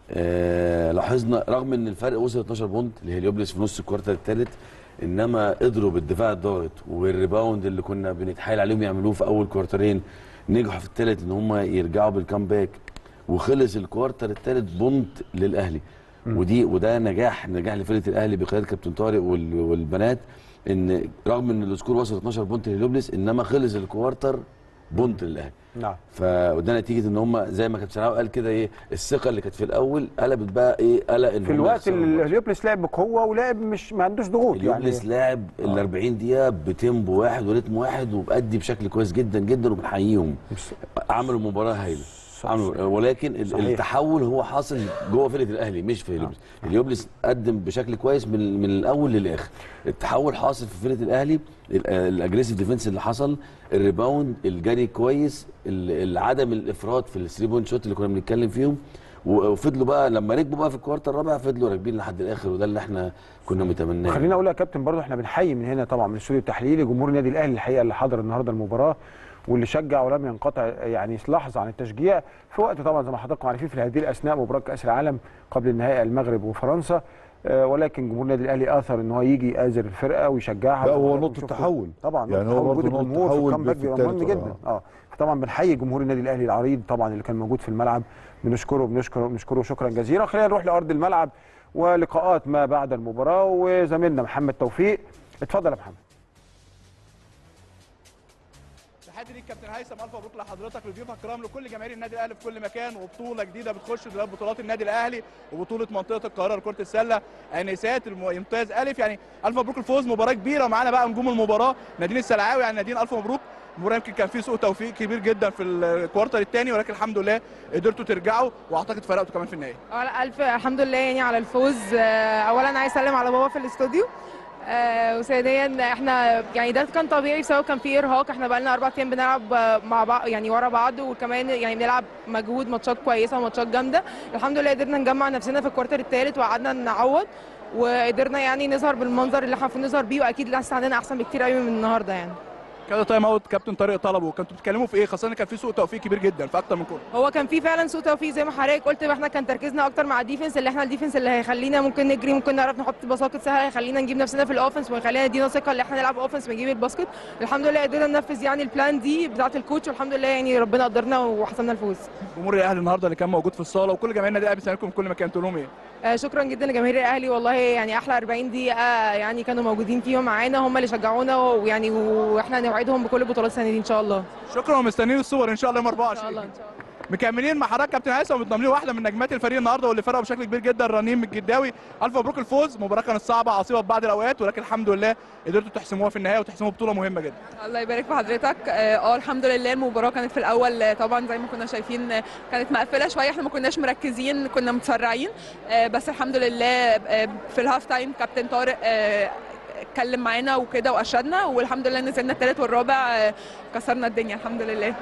آه لاحظنا رغم ان الفرق وصل 12 بونت لهليوبلس في نص الكوارتر الثالث انما قدروا بالدفاع الضاغط والريباوند اللي كنا بنتحايل عليهم يعملوه في اول كوارترين نجحوا في الثالث ان هم يرجعوا بالكامباك وخلص الكوارتر الثالث بونت للاهلي ودي وده نجاح نجاح لفرقه الاهلي بقياده كابتن طارق وال- والبنات ان رغم ان السكور وصل 12 بونت لهليوبلس انما خلص الكوارتر بونت للاهلي نعم فده نتيجه ان هم زي ما كابتن سلاوي قال كده ايه الثقه اللي كانت في الاول قلبت بقى ايه قلق ان في هم الوقت يخسروا اللي الماتش. الهليوبلس لعب بقوه ولعب مش ما عندوش ضغوط اليوبلس يعني لاعب ال 40 دقيقه بتيمبو واحد وريتم واحد وبأدي بشكل كويس جدا جدا وبنحييهم عملوا مباراه هايله عملوا ولكن ال- صحيح. التحول هو حاصل جوه فرقه الاهلي مش في اليوبلس اليوبلس قدم بشكل كويس من من الاول للاخر التحول حاصل في فرقه الاهلي ال- الاجريسيف ديفنس اللي حصل الريباوند الجري كويس ال- عدم الافراط في الثري بوينت شوت اللي كنا بنتكلم فيهم و- وفضلوا بقى لما ركبوا بقى في الكوارتر الرابع فضلوا راكبين لحد الاخر وده اللي احنا كنا متمناه خليني اقول يا كابتن برضه احنا بنحيي من هنا طبعا من الاستوديو التحليلي جمهور النادي الاهلي الحقيقه اللي حضر النهارده المباراه واللي شجع ولم ينقطع يعني لحظه عن التشجيع في وقت طبعا زي ما حضراتكم عارفين في هذه الاثناء مباراه كاس العالم قبل النهائي المغرب وفرنسا آه، ولكن جمهور النادي الاهلي اثر ان هو يجي يآزر الفرقه ويشجعها لا زي ما هو حضراتكم نقطة شفتوا. تحول. طبعا يعني نقطة هو تحول. برضه وجود نقطة الجمهور في تحول الكامباك في بيبقى التالت مهم جدا اه فطبعا بنحيي جمهور النادي الاهلي العريض طبعا اللي كان موجود في الملعب بنشكره بنشكره بنشكره شكرا جزيلا خلينا نروح لارض الملعب ولقاءات ما بعد المباراه وزميلنا محمد توفيق اتفضل يا محمد تحياتي ليك كابتن هيثم الف مبروك لحضرتك لضيوفك الكرام لكل جماهير النادي الاهلي في كل مكان وبطوله جديده بتخش دولاب بطولات النادي الاهلي وبطوله منطقه القاهره لكره السله انسات الممتاز الف يعني الف مبروك الفوز مباراه كبيره ومعانا بقى نجوم المباراه نادين السلعاوي يعني نادين الف مبروك المباراه يمكن كان في سوء توفيق كبير جدا في الكوارتر الثاني ولكن الحمد لله قدرتوا ترجعوا واعتقد فرقتوا كمان في النهائي اه لا، الف الحمد لله يعني على الفوز آه، اولا عايز اسلم على بابا في الاستوديو آه، وثانيا احنا يعني ده كان طبيعي بسبب كان في ارهاق احنا بقالنا اربع ايام بنلعب آه، مع بعض يعني ورا بعض وكمان يعني بنلعب مجهود ماتشات كويسه وماتشات جامده الحمد لله قدرنا نجمع نفسنا في الكوارتر الثالث وقعدنا نعوض وقدرنا يعني نظهر بالمنظر اللي احنا المفروض نظهر بيه واكيد لسه عندنا احسن بكتير قوي من النهارده يعني كده تايم اوت كابتن طارق طلبه كنتوا بتتكلموا في ايه خاصه ان كان في سوء توفيق كبير جدا في اكتر من كوره هو كان في فعلا سوء توفيق زي ما حضرتك قلت احنا كان تركيزنا اكتر مع الديفنس اللي احنا الديفنس اللي هيخلينا ممكن نجري ممكن نعرف نحط بساقط سهله هيخلينا نجيب نفسنا في الاوفنس ويخلينا يدينا ثقه اللي احنا نلعب اوفنس ونجيب الباسكت الحمد لله قدرنا ننفذ يعني البلان دي بتاعه الكوتش والحمد لله يعني ربنا قدرنا وحصلنا الفوز جمهور الاهلي النهارده اللي كان موجود في الصاله وكل جماهير النادي الاهلي بيساندكم في كل مكان تقول لهم ايه آه، شكرا جدا لجماهير الاهلي والله يعني احلى 40 دقيقه يعني كانوا موجودين فيهم معانا هم اللي شجعونا ويعني واحنا نوعدهم بكل بطولات السنه دي ان شاء الله شكرا ومستنيين الصور ان شاء الله يوم ان شاء 24 الله ان شاء الله مكملين مع حضرتك كابتن هيثم ومتضامنين واحده من نجمات الفريق النهارده واللي فرقوا بشكل كبير جدا رنيم الجداوي الف مبروك الفوز مباراه كانت صعبه عصيبه في بعض الاوقات ولكن الحمد لله قدرتوا تحسموها في النهايه وتحسموا بطوله مهمه جدا الله يبارك في حضرتك اه آه، الحمد لله المباراه كانت في الاول آه، طبعا زي ما كنا شايفين آه، كانت مقفله شويه احنا ما كناش مركزين كنا متسرعين آه، بس الحمد لله آه، في الهاف تايم كابتن طارق آه، اتكلم معانا وكده واشدنا والحمد لله نزلنا الثالث والرابع آه، كسرنا الدنيا الحمد لله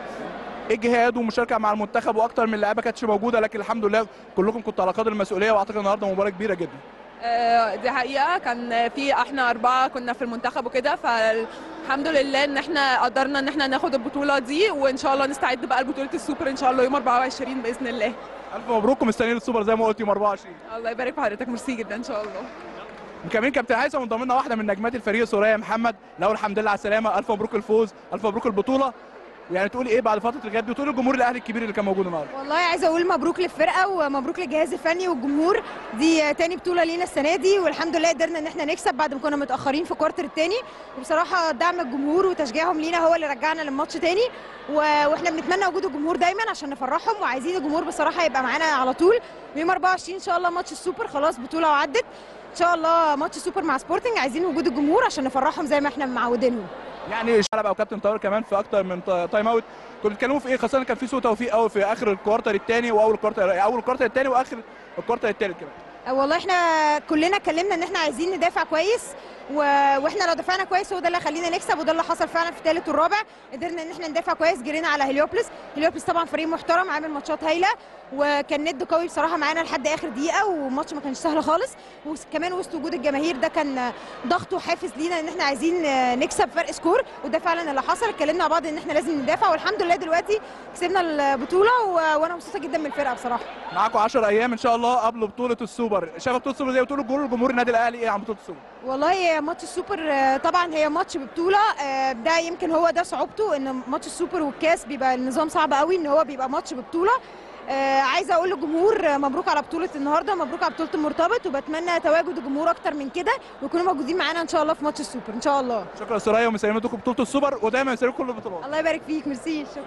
اجهاد ومشاركه مع المنتخب واكتر من لعيبه كانتش موجوده لكن الحمد لله كلكم كنتوا على قدر المسؤوليه واعتقد النهارده مباراه كبيره جدا آه، دي حقيقة كان في احنا أربعة كنا في المنتخب وكده فالحمد لله إن احنا قدرنا إن احنا ناخد البطولة دي وإن شاء الله نستعد بقى لبطولة السوبر إن شاء الله يوم 24 بإذن الله الف مبروك ومستنيين السوبر زي ما قلت يوم 24 الله يبارك في حضرتك ميرسي جدا إن شاء الله مكملين كابتن هيثم وضمنا واحده من نجمات الفريق سوريا محمد له الحمد لله على السلامه الف مبروك الفوز الف مبروك البطوله يعني تقولي ايه بعد فتره الغياب دي وتقولي الجمهور الاهلي الكبير اللي كان موجود النهارده والله عايزه اقول مبروك للفرقه ومبروك للجهاز الفني والجمهور دي تاني بطوله لينا السنه دي والحمد لله قدرنا ان احنا نكسب بعد ما كنا متاخرين في الكوارتر التاني وبصراحه دعم الجمهور وتشجيعهم لينا هو اللي رجعنا للماتش تاني و... واحنا بنتمنى وجود الجمهور دايما عشان نفرحهم وعايزين الجمهور بصراحه يبقى معانا على طول يوم 24 ان شاء الله ماتش السوبر خلاص بطوله وعدت ان شاء الله ماتش السوبر مع سبورتنج عايزين وجود الجمهور عشان نفرحهم زي ما احنا معودينهم يعني شلب او كابتن طاهر كمان في اكتر من تا- تايم اوت كنتوا بتتكلموا في ايه خاصه إن كان في سوء توفيق قوي في اخر الكوارتر الثاني واول الكوارتر اول الكوارتر الثاني واخر الكوارتر الثالث كمان والله احنا كلنا اتكلمنا ان احنا عايزين ندافع كويس و... واحنا لو دفعنا كويس هو ده اللي خلينا نكسب وده اللي حصل فعلا في الثالث والرابع قدرنا ان احنا ندافع كويس جرينا على هليوبلس هليوبلس طبعا فريق محترم عامل ماتشات هايله وكان ند قوي بصراحه معانا لحد اخر دقيقه والماتش ما كانش سهل خالص وكمان وسط وجود الجماهير ده كان ضغط وحافز لينا ان احنا عايزين نكسب فرق سكور وده فعلا اللي حصل اتكلمنا مع بعض ان احنا لازم ندافع والحمد لله دلوقتي كسبنا البطوله و... وانا مبسوطه جدا من الفرقه بصراحه معاكم 10 ايام ان شاء الله قبل بطوله السوبر شايفه بطوله السوبر زي بتقولوا الجمهور جمهور النادي الاهلي ايه عن بطوله السوبر والله ماتش السوبر آه، طبعا هي ماتش ببطوله آه، ده يمكن هو ده صعوبته ان ماتش السوبر والكاس بيبقى النظام صعب قوي ان هو بيبقى ماتش ببطوله آه، عايزه اقول للجمهور آه، مبروك على بطوله النهارده مبروك على بطوله المرتبط وبتمنى تواجد الجمهور اكتر من كده ويكونوا موجودين معانا ان شاء الله في ماتش السوبر ان شاء الله شكرا سوريا ومسلمتكم بطوله السوبر ودايما يسلمكم كل البطولات الله يبارك فيك ميرسي شكرا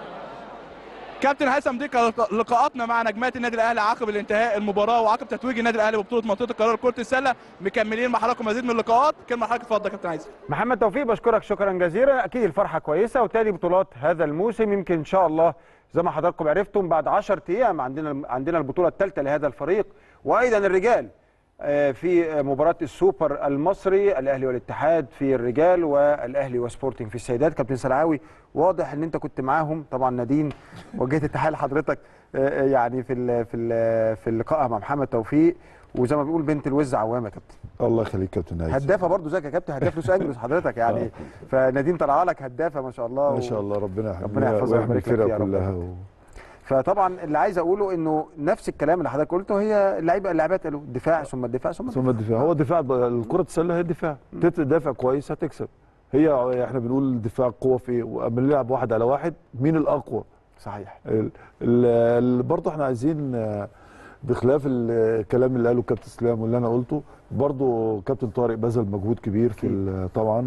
كابتن هيثم دي كانت لقاءاتنا مع نجمات النادي الاهلي عقب الانتهاء المباراه وعقب تتويج النادي الاهلي ببطوله منطقه القاهره لكره السله مكملين مع حضراتكم مزيد من اللقاءات كلمه حضرتك اتفضل يا كابتن هيثم محمد توفيق بشكرك شكرا جزيلا اكيد الفرحه كويسه وتاني بطولات هذا الموسم يمكن ان شاء الله زي ما حضراتكم عرفتم بعد 10 ايام عندنا عندنا البطوله الثالثه لهذا الفريق وايضا الرجال آه، في مباراه السوبر المصري الاهلي والاتحاد في الرجال والاهلي وسبورتنج في السيدات كابتن سلعاوي واضح ان انت كنت معاهم طبعا نادين وجهت التحيه لحضرتك آه، يعني في ال في ال في اللقاء مع محمد توفيق وزي ما بيقول بنت الوز عوامه يا كابتن الله يخليك كابتن هيثم هدافه برضو زيك يا كابتن هداف لوس انجلوس حضرتك يعني فنادين طلع لك هدافه ما شاء الله ما شاء الله ربنا يحميها ربنا يحفظها ويحمي ويبارك لك الفرقه فيها يا رب. كلها و... فطبعا اللي عايز اقوله انه نفس الكلام اللي حضرتك قلته هي اللعيبه اللاعبات قالوا الدفاع ثم الدفاع ثم ثم الدفاع هو الدفاع ب- كرة السلة هي الدفاع تدافع كويس هتكسب هي احنا بنقول الدفاع قوة في ايه واما نلعب واحد على واحد مين الأقوى صحيح ال- ال- ال- برضه احنا عايزين آه، بخلاف الكلام اللي قاله كابتن اسلام واللي انا قلته برضه كابتن طارق بذل مجهود كبير في ال- طبعا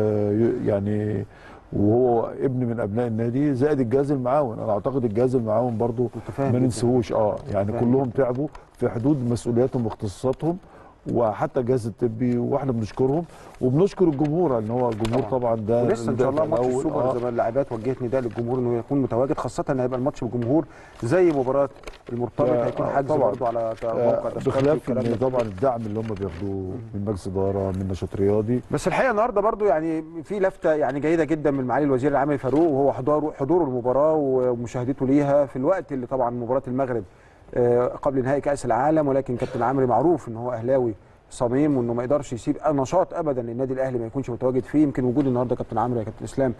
ويعني وهو ابن من ابناء النادي زائد الجهاز المعاون انا اعتقد الجهاز المعاون برضه متفاهم ما جداً. ننسوهوش اه يعني متفاهم كلهم تعبوا في حدود مسؤولياتهم واختصاصاتهم وحتى الجهاز الطبي واحنا بنشكرهم وبنشكر الجمهور ان هو الجمهور طبعاً. طبعا, ده ولسه ان شاء الله الدافع ماتش الأول. السوبر آه. زي ما اللاعبات وجهت نداء للجمهور انه يكون متواجد خاصه ان هيبقى الماتش بجمهور زي مباراه المرتبط آه، هيكون آه، حجز طبعاً. برضه على موقع آه، تذكرتي بخلاف والكلام ان ده. طبعا الدعم اللي هم بياخدوه من مجلس اداره من نشاط رياضي بس الحقيقه النهارده برضو يعني في لفته يعني جيده جدا من معالي الوزير العام فاروق وهو حضوره حضوره المباراه ومشاهدته ليها في الوقت اللي طبعا مباراه المغرب آه، قبل نهائي كاس العالم ولكن كابتن عمرو معروف ان هو اهلاوي صميم وانه ما يقدرش يسيب نشاط ابدا النادي الاهلي ما يكونش متواجد فيه يمكن وجود النهارده كابتن عمرو يا كابتن اسلام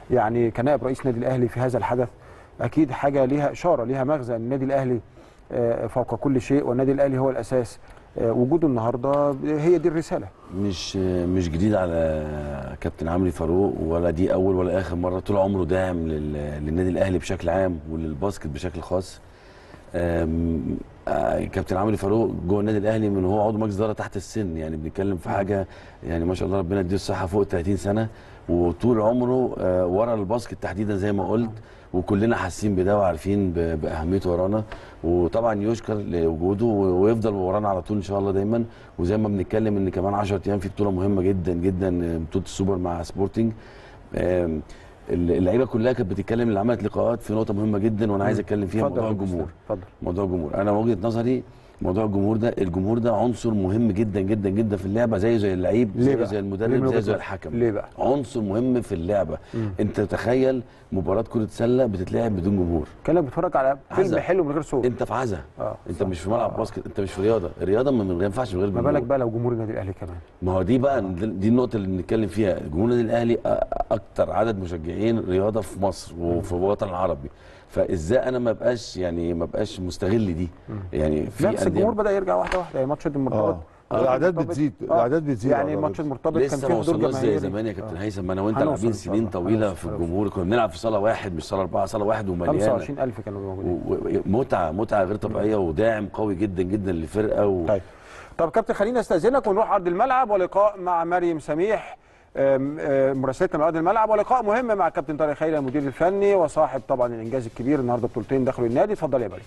يعني كنائب رئيس النادي الاهلي في هذا الحدث اكيد حاجه ليها اشاره ليها مغزى ان النادي الاهلي آه، فوق كل شيء والنادي الاهلي هو الاساس آه، وجوده النهارده هي دي الرساله مش مش جديد على كابتن عمرو فاروق ولا دي اول ولا اخر مره طول عمره داعم لل- للنادي الاهلي بشكل عام وللباسكت بشكل خاص أم، آه، كابتن عمرو فاروق جوه النادي الاهلي من هو عضو مجلس اداره تحت السن يعني بنتكلم في حاجه يعني ما شاء الله ربنا يديه الصحه فوق ال 30 سنه وطول عمره آه، ورا الباسكت تحديدا زي ما قلت وكلنا حاسين بده وعارفين ب- باهميته ورانا وطبعا يشكر لوجوده و- ويفضل ورانا على طول ان شاء الله دايما وزي ما بنتكلم ان كمان 10 ايام في بطوله مهمه جدا جدا آه، بطوله السوبر مع سبورتنج آم، اللعيبه كلها كانت بتتكلم اللي عملت لقاءات في نقطه مهمه جدا وانا عايز اتكلم فيها اتفضل موضوع يا أبو الجمهور إسلام، اتفضل موضوع الجمهور انا وجهه نظري موضوع الجمهور ده الجمهور ده عنصر مهم جدا جدا جدا في اللعبه زي زي اللعيب ليه زي بقى؟ زي ليه من المدرب وجهة زي زي نظرك؟ الحكم ليه بقى؟ عنصر مهم في اللعبه مم. انت تخيل مباراه كره سله بتتلعب بدون جمهور كانك بتتفرج على فيلم عزا. حلو من غير صوت انت في عزا اه انت صح. مش في ملعب آه. باسكت انت مش في رياضه الرياضه ما ما ينفعش من غير ما جمهور بالك بقى لو جمهور النادي الاهلي كمان ما هو دي بقى دي النقطة اللي بنتكلم فيها جمهور النادي الأهلي أ- أكتر عدد مشجعين رياضة في مصر وفي الوطن العربي فإزاي أنا ما بقاش يعني ما بقاش مستغل دي يعني في لا بس أندية- الجمهور بدا يرجع واحده واحده يعني ماتش المرتبط اه الاعداد مرتبط. بتزيد آه. الاعداد بتزيد يعني على ماتش فكرة. المرتبط كان لسه فيه ما حضور وصلناش زي جماهيري زمان يا كابتن آه. هيثم انا وانت هنوصل لاعبين إن شاء سنين الله. طويله هنوصل، في هنوصل. الجمهور كنا بنلعب في صاله واحد مش صاله اربعه صاله واحد ومليانه 25000 كانوا موجودين ومتعه متعه غير طبيعيه وداعم قوي جدا جدا للفرقه و... طيب طب كابتن خلينا استاذنك ونروح ارض الملعب ولقاء مع مريم سميح آم، آم، مراسلتنا من ارض الملعب ولقاء مهم مع كابتن طارق خيري المدير الفني وصاحب طبعا الانجاز الكبير النهارده بطولتين دخلوا النادي اتفضل يا مريم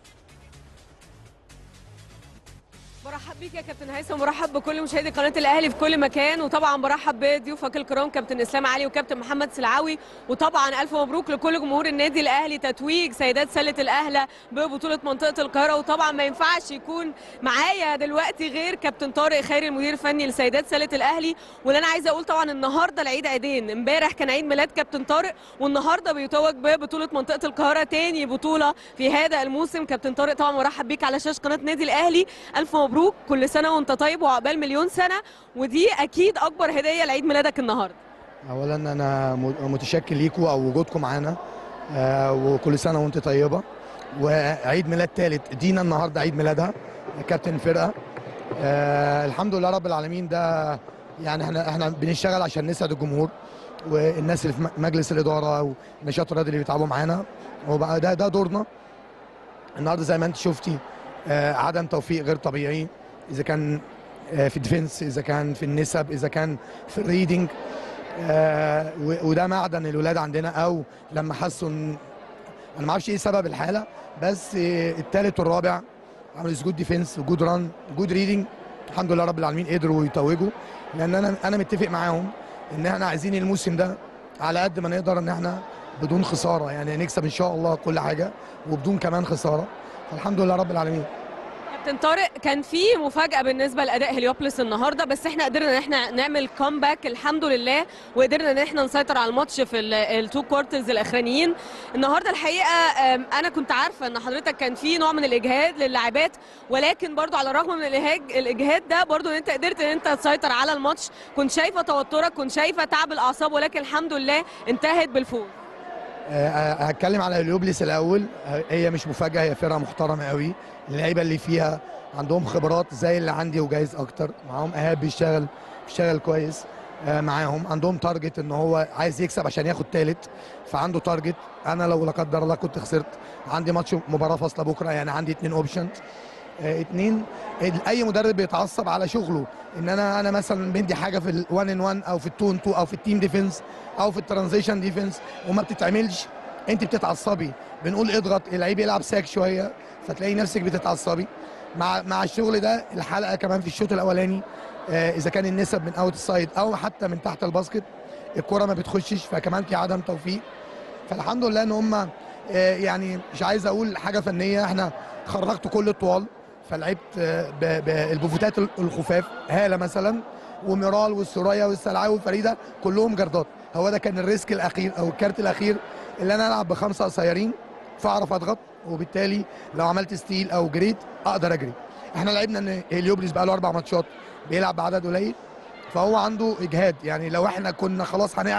برحب بيك يا كابتن هيثم وبرحب بكل مشاهدي قناه الاهلي في كل مكان وطبعا برحب بضيوفك الكرام كابتن اسلام علي وكابتن محمد سلعاوي وطبعا الف مبروك لكل جمهور النادي الاهلي تتويج سيدات سله الاهلى ببطوله منطقه القاهره وطبعا ما ينفعش يكون معايا دلوقتي غير كابتن طارق خيري المدير الفني لسيدات سله الاهلي واللي انا عايزه اقول طبعا النهارده العيد عيدين امبارح كان عيد ميلاد كابتن طارق والنهارده بيتوج ببطوله منطقه القاهره تاني بطوله في هذا الموسم كابتن طارق طبعا مرحب بيك على شاشه قناه نادي الاهلي الف مبروك كل سنه وانت طيب وعقبال مليون سنه ودي اكيد اكبر هديه لعيد ميلادك النهارده اولا انا م- متشكر ليكم او وجودكم معانا آه، وكل سنه وانت طيبه وعيد ميلاد ثالث دينا النهارده عيد ميلادها كابتن فرقه آه، الحمد لله رب العالمين ده يعني احنا احنا بنشتغل عشان نسعد الجمهور والناس اللي في م- مجلس الاداره والنشاط الرياضي اللي بيتعبوا معانا وبقى ده ده دورنا النهارده زي ما انت شفتي آه، عدم توفيق غير طبيعي اذا كان آه، في الديفنس اذا كان في النسب اذا كان في الريدنج آه، و- وده معدن الولاد عندنا او لما حسوا ان انا ما اعرفش ايه سبب الحاله بس آه، الثالث والرابع عملوا جود ديفنس وجود ران جود ريدنج الحمد لله رب العالمين قدروا يتوجوا لان انا انا متفق معاهم ان احنا عايزين الموسم ده على قد ما نقدر ان احنا بدون خساره يعني نكسب ان شاء الله كل حاجه وبدون كمان خساره فالحمد لله رب العالمين كابتن طارق كان في مفاجاه بالنسبه لاداء هليوبلس النهارده بس احنا قدرنا ان احنا نعمل كومباك الحمد لله وقدرنا ان احنا نسيطر على الماتش في التو كوارترز الاخرانيين النهارده الحقيقه آم، انا كنت عارفه ان حضرتك كان في نوع من الاجهاد للاعبات ولكن برضو على الرغم من الاجهاد الاجهاد ده برضو ان انت قدرت ان انت تسيطر على الماتش كنت شايفه توترك كنت شايفه تعب الاعصاب ولكن الحمد لله انتهت بالفوز آه، هتكلم على اليوبلس الاول آه، هي مش مفاجاه هي فرقه محترمه قوي اللعيبه اللي فيها عندهم خبرات زي اللي عندي وجايز اكتر معاهم ايهاب بيشتغل بيشتغل كويس آه، معاهم عندهم تارجت ان هو عايز يكسب عشان ياخد تالت فعنده تارجت انا لو لا قدر الله كنت خسرت عندي ماتش مباراه فاصله بكره يعني عندي اتنين اوبشن آه، اتنين ال- اي مدرب بيتعصب على شغله ان انا انا مثلا بدي حاجه في الوان ان وان او في التو ان 2 او في التيم ديفنس او في الترانزيشن ديفنس وما بتتعملش انت بتتعصبي بنقول اضغط اللعيب يلعب ساك شويه فتلاقي نفسك بتتعصبي مع مع الشغل ده الحلقه كمان في الشوط الاولاني آه، اذا كان النسب من اوت سايد او حتى من تحت الباسكت الكره ما بتخشش فكمان في عدم توفيق فالحمد لله ان هم آه، يعني مش عايز اقول حاجه فنيه احنا خرجت كل الطوال فلعبت آه، ب- بالبوفوتات الخفاف هاله مثلا وميرال والسوريا والسلعاوي وفريده كلهم جردات هو ده كان الريسك الاخير او الكارت الاخير اللي انا العب بخمسه قصيرين فاعرف اضغط وبالتالي لو عملت ستيل او جريد اقدر اجري احنا لعبنا ان هليوبلس بقى له اربع ماتشات بيلعب بعدد قليل فهو عنده اجهاد يعني لو احنا كنا خلاص هنعلى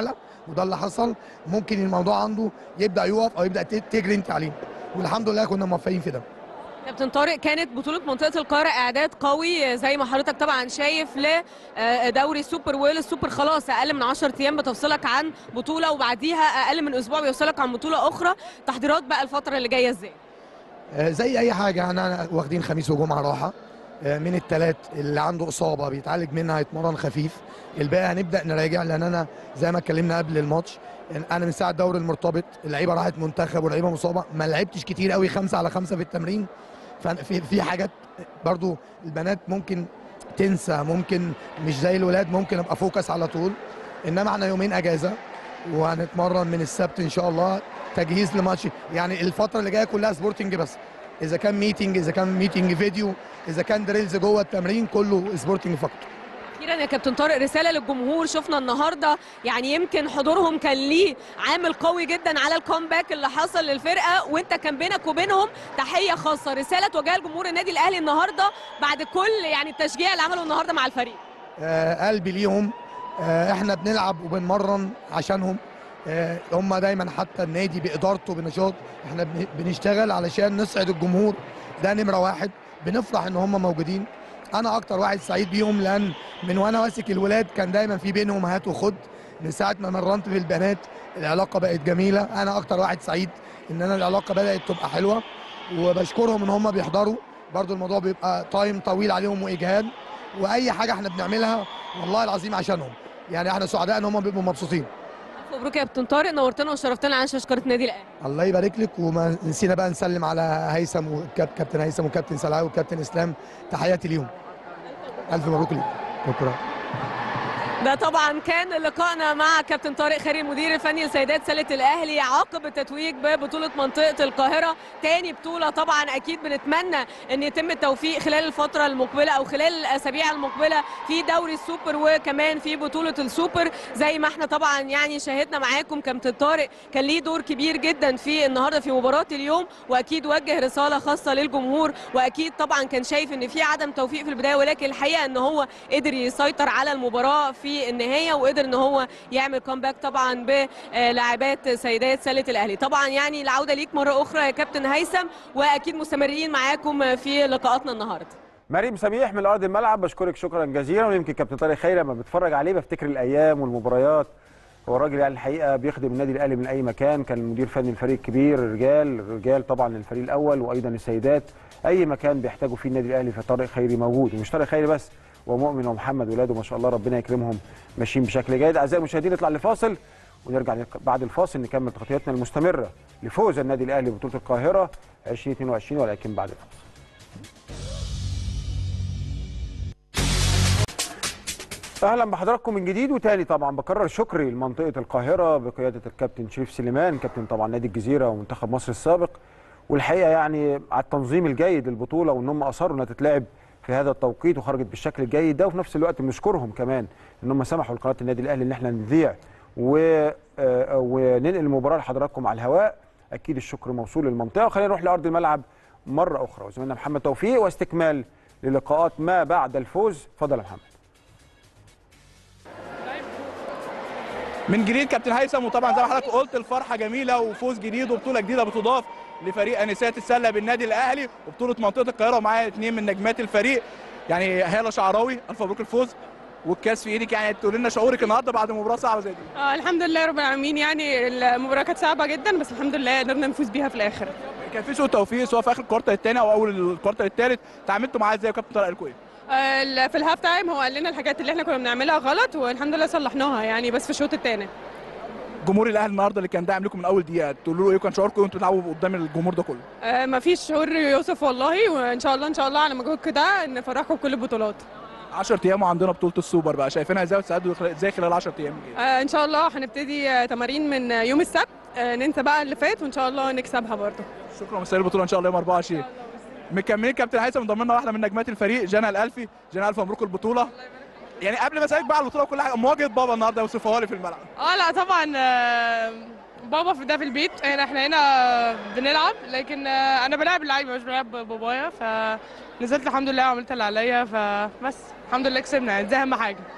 وده اللي حصل ممكن الموضوع عنده يبدا يقف او يبدا ت- تجري انت عليه والحمد لله كنا موفقين في ده كابتن طارق كانت بطولة منطقة القاهرة إعداد قوي زي ما حضرتك طبعا شايف لدوري السوبر ويل السوبر خلاص أقل من 10 أيام بتفصلك عن بطولة وبعديها أقل من أسبوع بيوصلك عن بطولة أخرى تحضيرات بقى الفترة اللي جاية إزاي؟ آه، زي اي حاجه احنا واخدين خميس وجمعه راحه آه، من الثلاث اللي عنده اصابه بيتعالج منها هيتمرن خفيف الباقي هنبدا نراجع لان انا زي ما اتكلمنا قبل الماتش إن انا من ساعه الدوري المرتبط اللعيبه راحت منتخب واللعيبه مصابه ما لعبتش كتير قوي خمسة على خمسة في التمرين ففي في حاجات برضو البنات ممكن تنسى ممكن مش زي الولاد ممكن ابقى فوكس على طول انما احنا يومين اجازه وهنتمرن من السبت ان شاء الله تجهيز لماتش يعني الفتره اللي جايه كلها سبورتنج بس اذا كان ميتنج اذا كان ميتنج فيديو اذا كان دريلز جوه التمرين كله سبورتنج فقط أخيرا يا كابتن طارق رسالة للجمهور شفنا النهاردة يعني يمكن حضورهم كان ليه عامل قوي جدا على الكومباك اللي حصل للفرقة وأنت كان بينك وبينهم تحية خاصة رسالة توجهها لجمهور النادي الأهلي النهاردة بعد كل يعني التشجيع اللي عمله النهاردة مع الفريق آه قلبي ليهم آه احنا بنلعب وبنمرن عشانهم آه هم دايما حتى النادي بادارته بنشاط احنا بن- بنشتغل علشان نسعد الجمهور ده نمره واحد بنفرح ان هم موجودين انا اكتر واحد سعيد بيهم لان من وانا ماسك الولاد كان دايما في بينهم هات وخد من ساعه ما مرنت في البنات العلاقه بقت جميله انا اكتر واحد سعيد ان انا العلاقه بدات تبقى حلوه وبشكرهم ان هم بيحضروا برضو الموضوع بيبقى تايم طويل عليهم واجهاد واي حاجه احنا بنعملها والله العظيم عشانهم يعني احنا سعداء ان هم بيبقوا مبسوطين ألف مبروك يا كابتن طارق نورتنا وشرفتنا على شاشة قناة النادي الأهلي الله يبارك لك وما نسينا بقى نسلم على هيثم وكابتن هيثم وكابتن سلعاوي وكابتن اسلام تحياتي ليهم الف مبروك ليك شكرا ده طبعا كان لقائنا مع كابتن طارق خيري المدير الفني لسيدات سله الاهلي عقب التتويج ببطوله منطقه القاهره تاني بطوله طبعا اكيد بنتمنى ان يتم التوفيق خلال الفتره المقبله او خلال الاسابيع المقبله في دوري السوبر وكمان في بطوله السوبر زي ما احنا طبعا يعني شاهدنا معاكم كابتن طارق كان ليه دور كبير جدا في النهارده في مباراه اليوم واكيد وجه رساله خاصه للجمهور واكيد طبعا كان شايف ان في عدم توفيق في البدايه ولكن الحقيقه ان هو قدر يسيطر على المباراه في النهايه وقدر ان هو يعمل كومباك طبعا بلاعبات سيدات سله الاهلي طبعا يعني العوده ليك مره اخرى يا كابتن هيثم واكيد مستمرين معاكم في لقاءاتنا النهارده مريم سميح من ارض الملعب بشكرك شكرا جزيلا ويمكن كابتن طارق خيري لما بتفرج عليه بفتكر الايام والمباريات هو الراجل يعني الحقيقه بيخدم النادي الاهلي من اي مكان كان مدير فني الفريق الكبير الرجال الرجال طبعا للفريق الاول وايضا السيدات اي مكان بيحتاجوا فيه النادي الاهلي فطارق خيري موجود ومش طارق خيري بس ومؤمن ومحمد ولاده ما شاء الله ربنا يكرمهم ماشيين بشكل جيد اعزائي المشاهدين نطلع لفاصل ونرجع نك- بعد الفاصل نكمل تغطيتنا المستمره لفوز النادي الاهلي ببطوله القاهره 2022 ولكن بعد الفاصل اهلا بحضراتكم من جديد وتاني طبعا بكرر شكري لمنطقه القاهره بقياده الكابتن شريف سليمان كابتن طبعا نادي الجزيره ومنتخب مصر السابق والحقيقه يعني على التنظيم الجيد للبطوله وان هم اصروا انها تتلعب في هذا التوقيت وخرجت بالشكل الجيد ده وفي نفس الوقت بنشكرهم كمان ان هم سمحوا لقناه النادي الاهلي ان احنا نذيع و... آه، وننقل المباراه لحضراتكم على الهواء اكيد الشكر موصول للمنطقه وخلينا نروح لارض الملعب مره اخرى وزميلنا محمد توفيق واستكمال للقاءات ما بعد الفوز اتفضل يا محمد من جديد كابتن هيثم وطبعا زي ما حضرتك قلت الفرحه جميله وفوز جديد وبطوله جديده بتضاف لفريق انسات السله بالنادي الاهلي وبطوله منطقه القاهره ومعايا اثنين من نجمات الفريق يعني هاله شعراوي الف مبروك الفوز والكاس في ايدك يعني تقول لنا شعورك النهارده بعد مباراه صعبه زي دي آه الحمد لله رب العالمين يعني المباراة كانت صعبة جدا بس الحمد لله قدرنا نفوز بيها في الآخر كان في سوء توفيق سواء في اخر الكوارتر الثاني او اول الكوارتر الثالث تعاملتوا معاه ازاي يا كابتن طارق الكويت آه ال- في الهاف تايم هو قال لنا الحاجات اللي احنا كنا بنعملها غلط والحمد لله صلحناها يعني بس في الشوط الثاني جمهور الاهلي النهارده اللي كان داعم لكم من اول دقيقه تقولوا له ايه كان شعوركم وانتوا بتلعبوا قدام الجمهور ده كله آه ما فيش شعور يوسف والله وان شاء الله ان شاء الله على مجهود كده نفرحكم بكل البطولات 10 ايام وعندنا بطوله السوبر بقى شايفينها ازاي وتساعدوا ازاي خلال 10 ايام الجايين آه ان شاء الله هنبتدي آه تمارين من آه، يوم السبت آه ننسى بقى اللي فات وان شاء الله نكسبها برضه شكرا مستر البطوله ان شاء الله يوم 24 مكملين كابتن هيثم ضمنا واحده من نجمات الفريق جنى الالفي جنى الف مبروك البطوله يعني قبل ما اسالك بقى على البطوله وكل حاجه مواجهه بابا النهارده وصفها لي في الملعب اه لا طبعا آه، بابا في ده في البيت احنا احنا هنا بنلعب لكن آه، انا بلعب اللعيبه مش بلعب بابايا فنزلت الحمد لله وعملت اللي عليا فبس الحمد لله كسبنا يعني دي اهم حاجه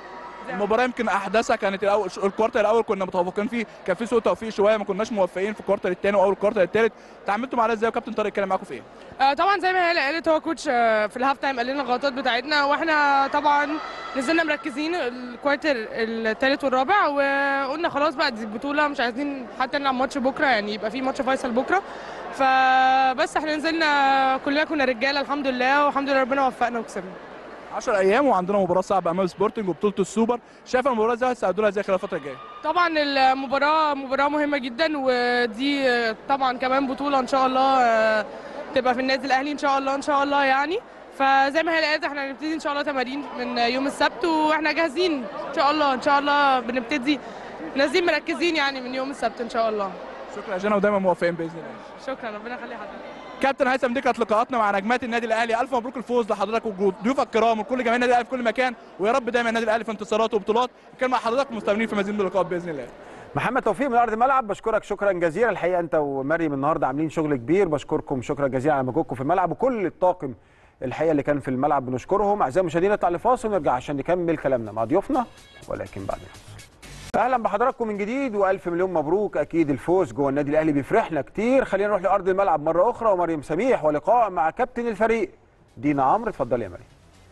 المباراه يمكن احداثها كانت الاول الكوارتر الاول كنا متفوقين فيه كان في سوء توفيق شويه ما كناش موفقين في الكوارتر الثاني واول الكوارتر الثالث تعاملتوا معاه ازاي وكابتن طارق اتكلم معاكم في ايه؟ آه، طبعا زي ما هي قالت هو كوتش آه، في الهاف تايم قال لنا الغلطات بتاعتنا واحنا طبعا نزلنا مركزين الكوارتر الثالث والرابع وقلنا خلاص بقى دي البطوله مش عايزين حتى نلعب ماتش بكره يعني يبقى في ماتش فيصل بكره فبس احنا نزلنا كلنا كنا رجاله الحمد لله والحمد لله ربنا وفقنا وكسبنا 10 ايام وعندنا مباراه صعبه امام سبورتنج وبطوله السوبر شايف المباراه ازاي هتساعدونا ازاي خلال الفتره الجايه؟ طبعا المباراة مباراة مهمة جدا ودي آه، طبعا كمان بطولة ان شاء الله آه، تبقى في النادي الاهلي ان شاء الله ان شاء الله يعني فزي ما هي قالت احنا هنبتدي ان شاء الله تمارين من يوم السبت واحنا جاهزين ان شاء الله ان شاء الله بنبتدي نازلين مركزين يعني من يوم السبت ان شاء الله شكرا يا جنى ودايما موفقين باذن الله شكرا ربنا يخلي حضرتك كابتن هيثم دي كانت لقاءاتنا مع نجمات النادي الاهلي الف مبروك الفوز لحضرتك وضيوفك الكرام وكل جماهير النادي الاهلي في كل مكان ويا رب دايما النادي الاهلي في انتصارات وبطولات كان مع حضرتك مستمرين في مزيد من اللقاءات باذن الله محمد توفيق من ارض الملعب بشكرك شكرا جزيلا الحقيقه انت ومريم النهارده عاملين شغل كبير بشكركم شكرا جزيلا على مجهودكم في الملعب وكل الطاقم الحقيقه اللي كان في الملعب بنشكرهم اعزائي المشاهدين نطلع لفاصل ونرجع عشان نكمل كلامنا مع ضيوفنا ولكن بعد الفاصل اهلا بحضراتكم من جديد والف مليون مبروك اكيد الفوز جوه النادي الاهلي بيفرحنا كتير خلينا نروح لارض الملعب مره اخرى ومريم سميح ولقاء مع كابتن الفريق دينا عمرو اتفضلي يا مريم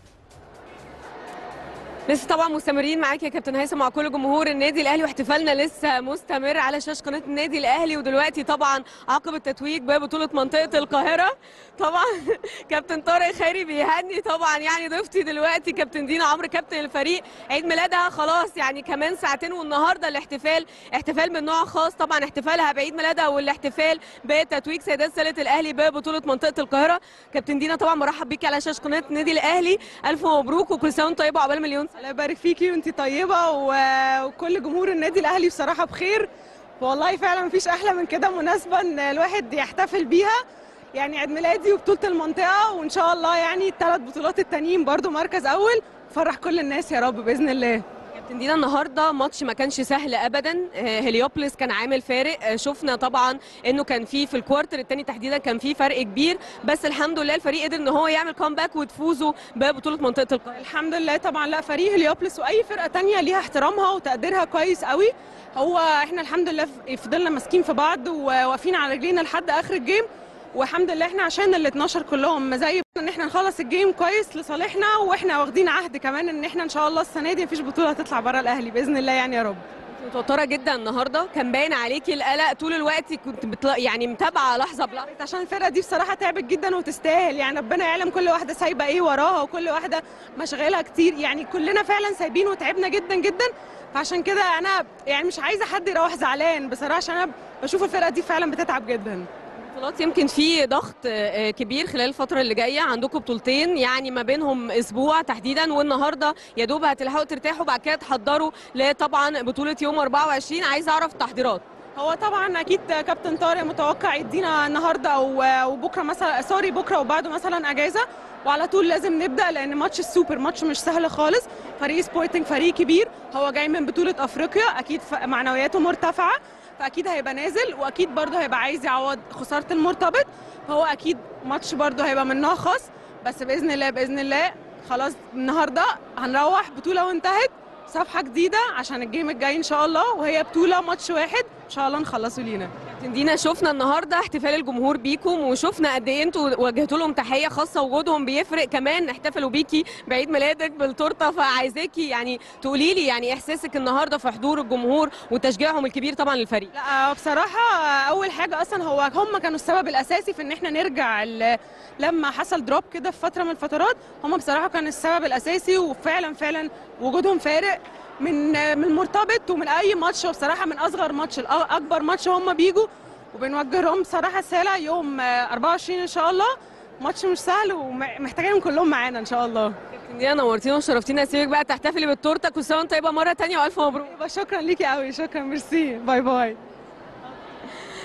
لسه طبعا مستمرين معاك يا كابتن هيثم مع كل جمهور النادي الاهلي واحتفالنا لسه مستمر على شاشه قناه النادي الاهلي ودلوقتي طبعا عقب التتويج ببطوله منطقه القاهره طبعا كابتن طارق خيري بيهني طبعا يعني ضيفتي دلوقتي كابتن دينا عمرو كابتن الفريق عيد ميلادها خلاص يعني كمان ساعتين والنهارده الاحتفال احتفال من نوع خاص طبعا احتفالها بعيد ميلادها والاحتفال بتتويج سيدات سله الاهلي ببطوله منطقه القاهره كابتن دينا طبعا مرحب بيكي على شاشه قناه النادي الاهلي الف مبروك وكل سنه وانت طيبه وعقبال مليون سنه الله يبارك فيكي وانت طيبه و- وكل جمهور النادي الاهلي بصراحه بخير والله فعلا مفيش احلى من كده مناسبه ان الواحد يحتفل بيها يعني عيد ميلادي وبطوله المنطقه وان شاء الله يعني الثلاث بطولات التانيين برضو مركز اول فرح كل الناس يا رب باذن الله كابتن دينا النهارده ماتش ما كانش سهل ابدا آه، هليوبلس كان عامل فارق آه، شفنا طبعا انه كان في في الكوارتر الثاني تحديدا كان في فرق كبير بس الحمد لله الفريق قدر ان هو يعمل كومباك وتفوزوا ببطوله منطقه القاهره الحمد لله طبعا لا فريق هليوبلس واي فرقه تانية ليها احترامها وتقديرها كويس قوي هو احنا الحمد لله ف- فضلنا ماسكين في بعض وواقفين على رجلينا لحد اخر الجيم والحمد لله احنا عشان ال 12 كلهم زي ان احنا نخلص الجيم كويس لصالحنا واحنا واخدين عهد كمان ان احنا ان شاء الله السنه دي مفيش بطوله هتطلع بره الاهلي باذن الله يعني يا رب متوتره جدا النهارده كان باين عليكي القلق طول الوقت كنت بتلا... يعني متابعه لحظه بلحظه عشان الفرقه دي بصراحه تعبت جدا وتستاهل يعني ربنا يعلم كل واحده سايبه ايه وراها وكل واحده مشغلها كتير يعني كلنا فعلا سايبين وتعبنا جدا جدا فعشان كده انا يعني مش عايزه حد يروح زعلان بصراحه عشان انا بشوف الفرقه دي فعلا بتتعب جدا بطولات يمكن في ضغط آه، كبير خلال الفترة اللي جاية عندكم بطولتين يعني ما بينهم أسبوع تحديدا والنهاردة يا دوب هتلحقوا ترتاحوا بعد كده تحضروا لطبعا بطولة يوم 24 عايزة أعرف التحضيرات هو طبعا اكيد كابتن طارق متوقع يدينا النهارده و- وبكره مثلا سوري بكره وبعده مثلا اجازه وعلى طول لازم نبدا لان ماتش السوبر ماتش مش سهل خالص فريق سبورتنج فريق كبير هو جاي من بطوله افريقيا اكيد ف- معنوياته مرتفعه فاكيد هيبقى نازل واكيد برضه هيبقى عايز يعوض خساره المرتبط فهو اكيد ماتش برضه هيبقى من نوع خاص بس باذن الله باذن الله خلاص النهارده هنروح بطوله وانتهت صفحه جديده عشان الجيم الجاي ان شاء الله وهي بطوله ماتش واحد ان شاء الله نخلصه لينا كابتن دينا شفنا النهارده احتفال الجمهور بيكم وشفنا قد ايه انتوا وجهتوا لهم تحيه خاصه وجودهم بيفرق كمان احتفلوا بيكي بعيد ميلادك بالتورته فعايزاكي يعني تقولي لي يعني احساسك النهارده في حضور الجمهور وتشجيعهم الكبير طبعا للفريق لا بصراحة أول حاجة أصلا هو هم كانوا السبب الأساسي في إن إحنا نرجع ال- لما حصل دروب كده في فترة من الفترات هم بصراحة كان السبب الأساسي وفعلا فعلا وجودهم فارق من من المرتبط ومن أي ماتش وبصراحة من أصغر ماتش لأكبر ماتش هم بيجوا وبنوجه لهم صراحة رسالة يوم آه، 24 إن شاء الله ماتش مش سهل ومحتاجينهم كلهم معانا إن شاء الله كابتن دينا نورتينا وشرفتينا اسيبك بقى تحتفلي بالتورته كل سنه وانت طيبه مره تانية والف مبروك شكرا ليكي قوي شكرا ميرسي باي باي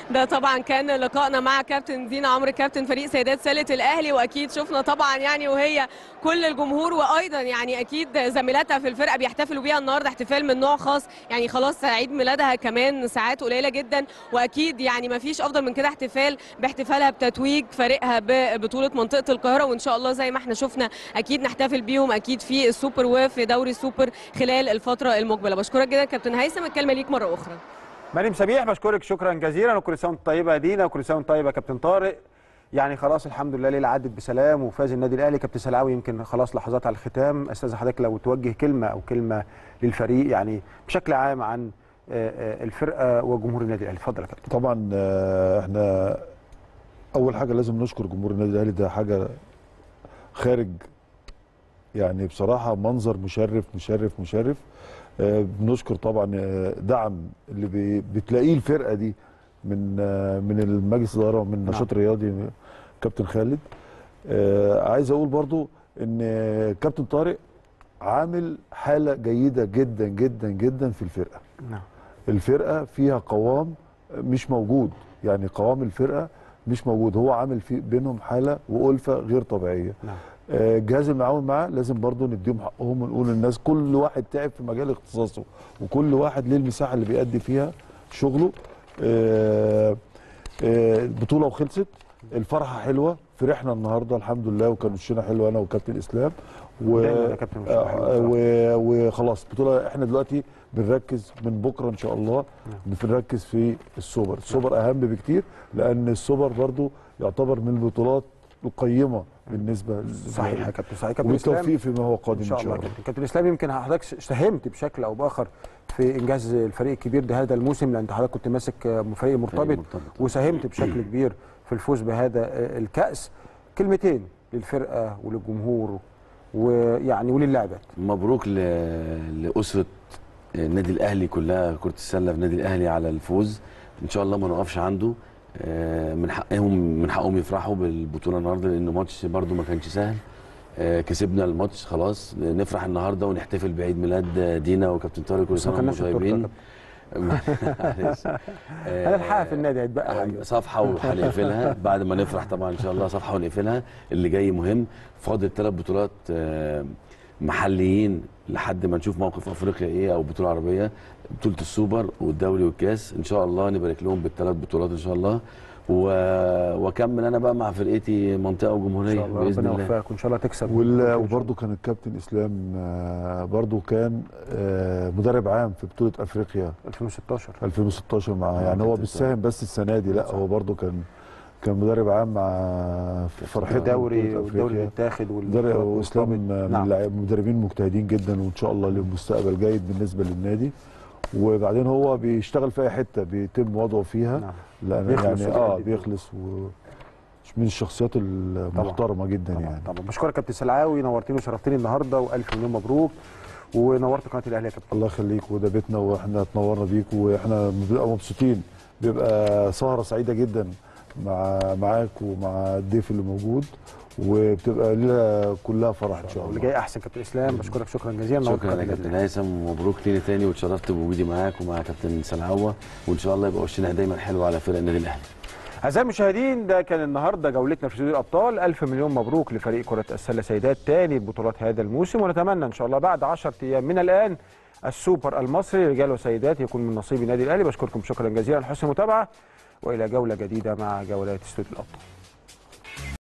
ده طبعا كان لقائنا مع كابتن دينا عمرو كابتن فريق سيدات سله الاهلي واكيد شفنا طبعا يعني وهي كل الجمهور وايضا يعني اكيد زميلاتها في الفرقه بيحتفلوا بيها النهارده احتفال من نوع خاص يعني خلاص عيد ميلادها كمان ساعات قليله جدا واكيد يعني ما فيش افضل من كده احتفال باحتفالها بتتويج فريقها ببطوله منطقه القاهره وان شاء الله زي ما احنا شفنا اكيد نحتفل بيهم اكيد في السوبر وفي دوري السوبر خلال الفتره المقبله بشكرك جدا كابتن هيثم الكلمه ليك مره اخرى مريم سميح بشكرك شكرا جزيلا وكل سنه وانت طيبه يا دينا وكل سنه وانت طيبه يا كابتن طارق يعني خلاص الحمد لله ليله عدت بسلام وفاز النادي الاهلي كابتن سلعاوي يمكن خلاص لحظات على الختام استاذ حضرتك لو توجه كلمه او كلمه للفريق يعني بشكل عام عن آه، آه، الفرقه وجمهور النادي الاهلي اتفضل يا كابتن طبعا آه، احنا اول حاجه لازم نشكر جمهور النادي الاهلي ده حاجه خارج يعني بصراحه منظر مشرف مشرف مشرف آه، بنشكر طبعا آه، دعم اللي بي- بتلاقيه الفرقه دي من آه، من المجلس الاداره ومن نعم. النشاط الرياضي كابتن خالد آه، عايز اقول برضو ان آه، كابتن طارق عامل حاله جيده جدا جدا جدا في الفرقه نعم الفرقه فيها قوام مش موجود يعني قوام الفرقه مش موجود هو عامل في بينهم حاله والفه غير طبيعيه نعم آه، الجهاز المعاون معاه لازم برضو نديهم حقهم ونقول للناس كل واحد تعب في مجال اختصاصه وكل واحد ليه المساحه اللي بيأدي فيها شغله آه، آه، البطوله وخلصت الفرحه حلوه فرحنا النهارده الحمد لله وكان وشنا حلو انا وكابتن اسلام و... دايما يا كابتن وشنا آه، حلو آه، بصراحة. و... وخلاص البطوله احنا دلوقتي بنركز من بكره ان شاء الله بنركز في السوبر السوبر اهم بكتير لان السوبر برضو يعتبر من البطولات القيمه بالنسبه صحيح يا كابتن صحيح كابتن اسلام والتوفيق فيما هو قادم ان شاء الله يا كابتن كابتن اسلام يمكن حضرتك ساهمت بشكل او باخر في انجاز الفريق الكبير ده هذا الموسم لان حضرتك كنت ماسك فريق مرتبط مرتبط. وساهمت بشكل كبير في الفوز بهذا الكاس كلمتين للفرقه وللجمهور ويعني وللاعبات مبروك ل... لاسره النادي الاهلي كلها كره السله في النادي الاهلي على الفوز ان شاء الله ما نقفش عنده آه، من حقهم من حقهم يفرحوا بالبطوله النهارده لان الماتش برده ما كانش سهل آه، كسبنا الماتش خلاص نفرح النهارده ونحتفل بعيد ميلاد دينا وكابتن طارق كل بس ما سنه وانتم كناش التورتة يا طيبين معلش. آه، هنلحقها في النادي هيتبقى حاجه صفحه وهنقفلها بعد ما نفرح طبعا ان شاء الله صفحه ونقفلها اللي جاي مهم فاضل ثلاث بطولات آه، محليين لحد ما نشوف موقف افريقيا ايه او بطوله عربيه بطوله السوبر والدوري والكاس ان شاء الله نبارك لهم بالثلاث بطولات ان شاء الله و... واكمل انا بقى مع فرقتي منطقه ان وجمهوريه شاء الله باذن ربنا الله يوفقك وان شاء الله تكسب وال- وبرضه كان الكابتن اسلام آه، برضه كان آه، مدرب عام في بطوله افريقيا 2016 2016 مع آه، يعني هو كابتن بيساهم بس السنه دي لا صح. هو برضه كان كان مدرب عام مع فرحتنا الدوري بطولة والدوري اللي أفريقيا. اتاخد مدرب واسلام من نعم. اللاعب- مدربين مجتهدين جدا وان شاء الله لهم مستقبل جيد بالنسبه للنادي وبعدين هو بيشتغل في اي حته بيتم وضعه فيها نعم لان بيخلص يعني اه وبيأدي. بيخلص و من الشخصيات المحترمه جدا طبعا يعني طبعا بشكرك كابتن سلعاوي نورتني وشرفتني النهارده والف مليون مبروك ونورت قناه الاهلي يا كابتن الله يخليك وده بيتنا واحنا اتنورنا بيك واحنا بنبقى مبسوطين بيبقى سهره سعيده جدا مع معاك ومع الضيف اللي موجود وبتبقى ليله كلها فرح ان شاء واللي الله جاي احسن كابتن اسلام بشكرك شكرا جزيلا نورت شكرا قناة يا النادي كابتن الأهلي. هيثم ومبروك لينا تاني واتشرفت بوجودي معاك ومع كابتن سلعوه وان شاء الله يبقى وشنا دايما حلو على فرق النادي الاهلي اعزائي المشاهدين ده كان النهارده جولتنا في استوديو الابطال الف مليون مبروك لفريق كره السله سيدات تاني بطولات هذا الموسم ونتمنى ان شاء الله بعد 10 ايام من الان السوبر المصري رجال وسيدات يكون من نصيب النادي الاهلي بشكركم شكرا جزيلا لحسن المتابعه والى جوله جديده مع جولات استوديو الابطال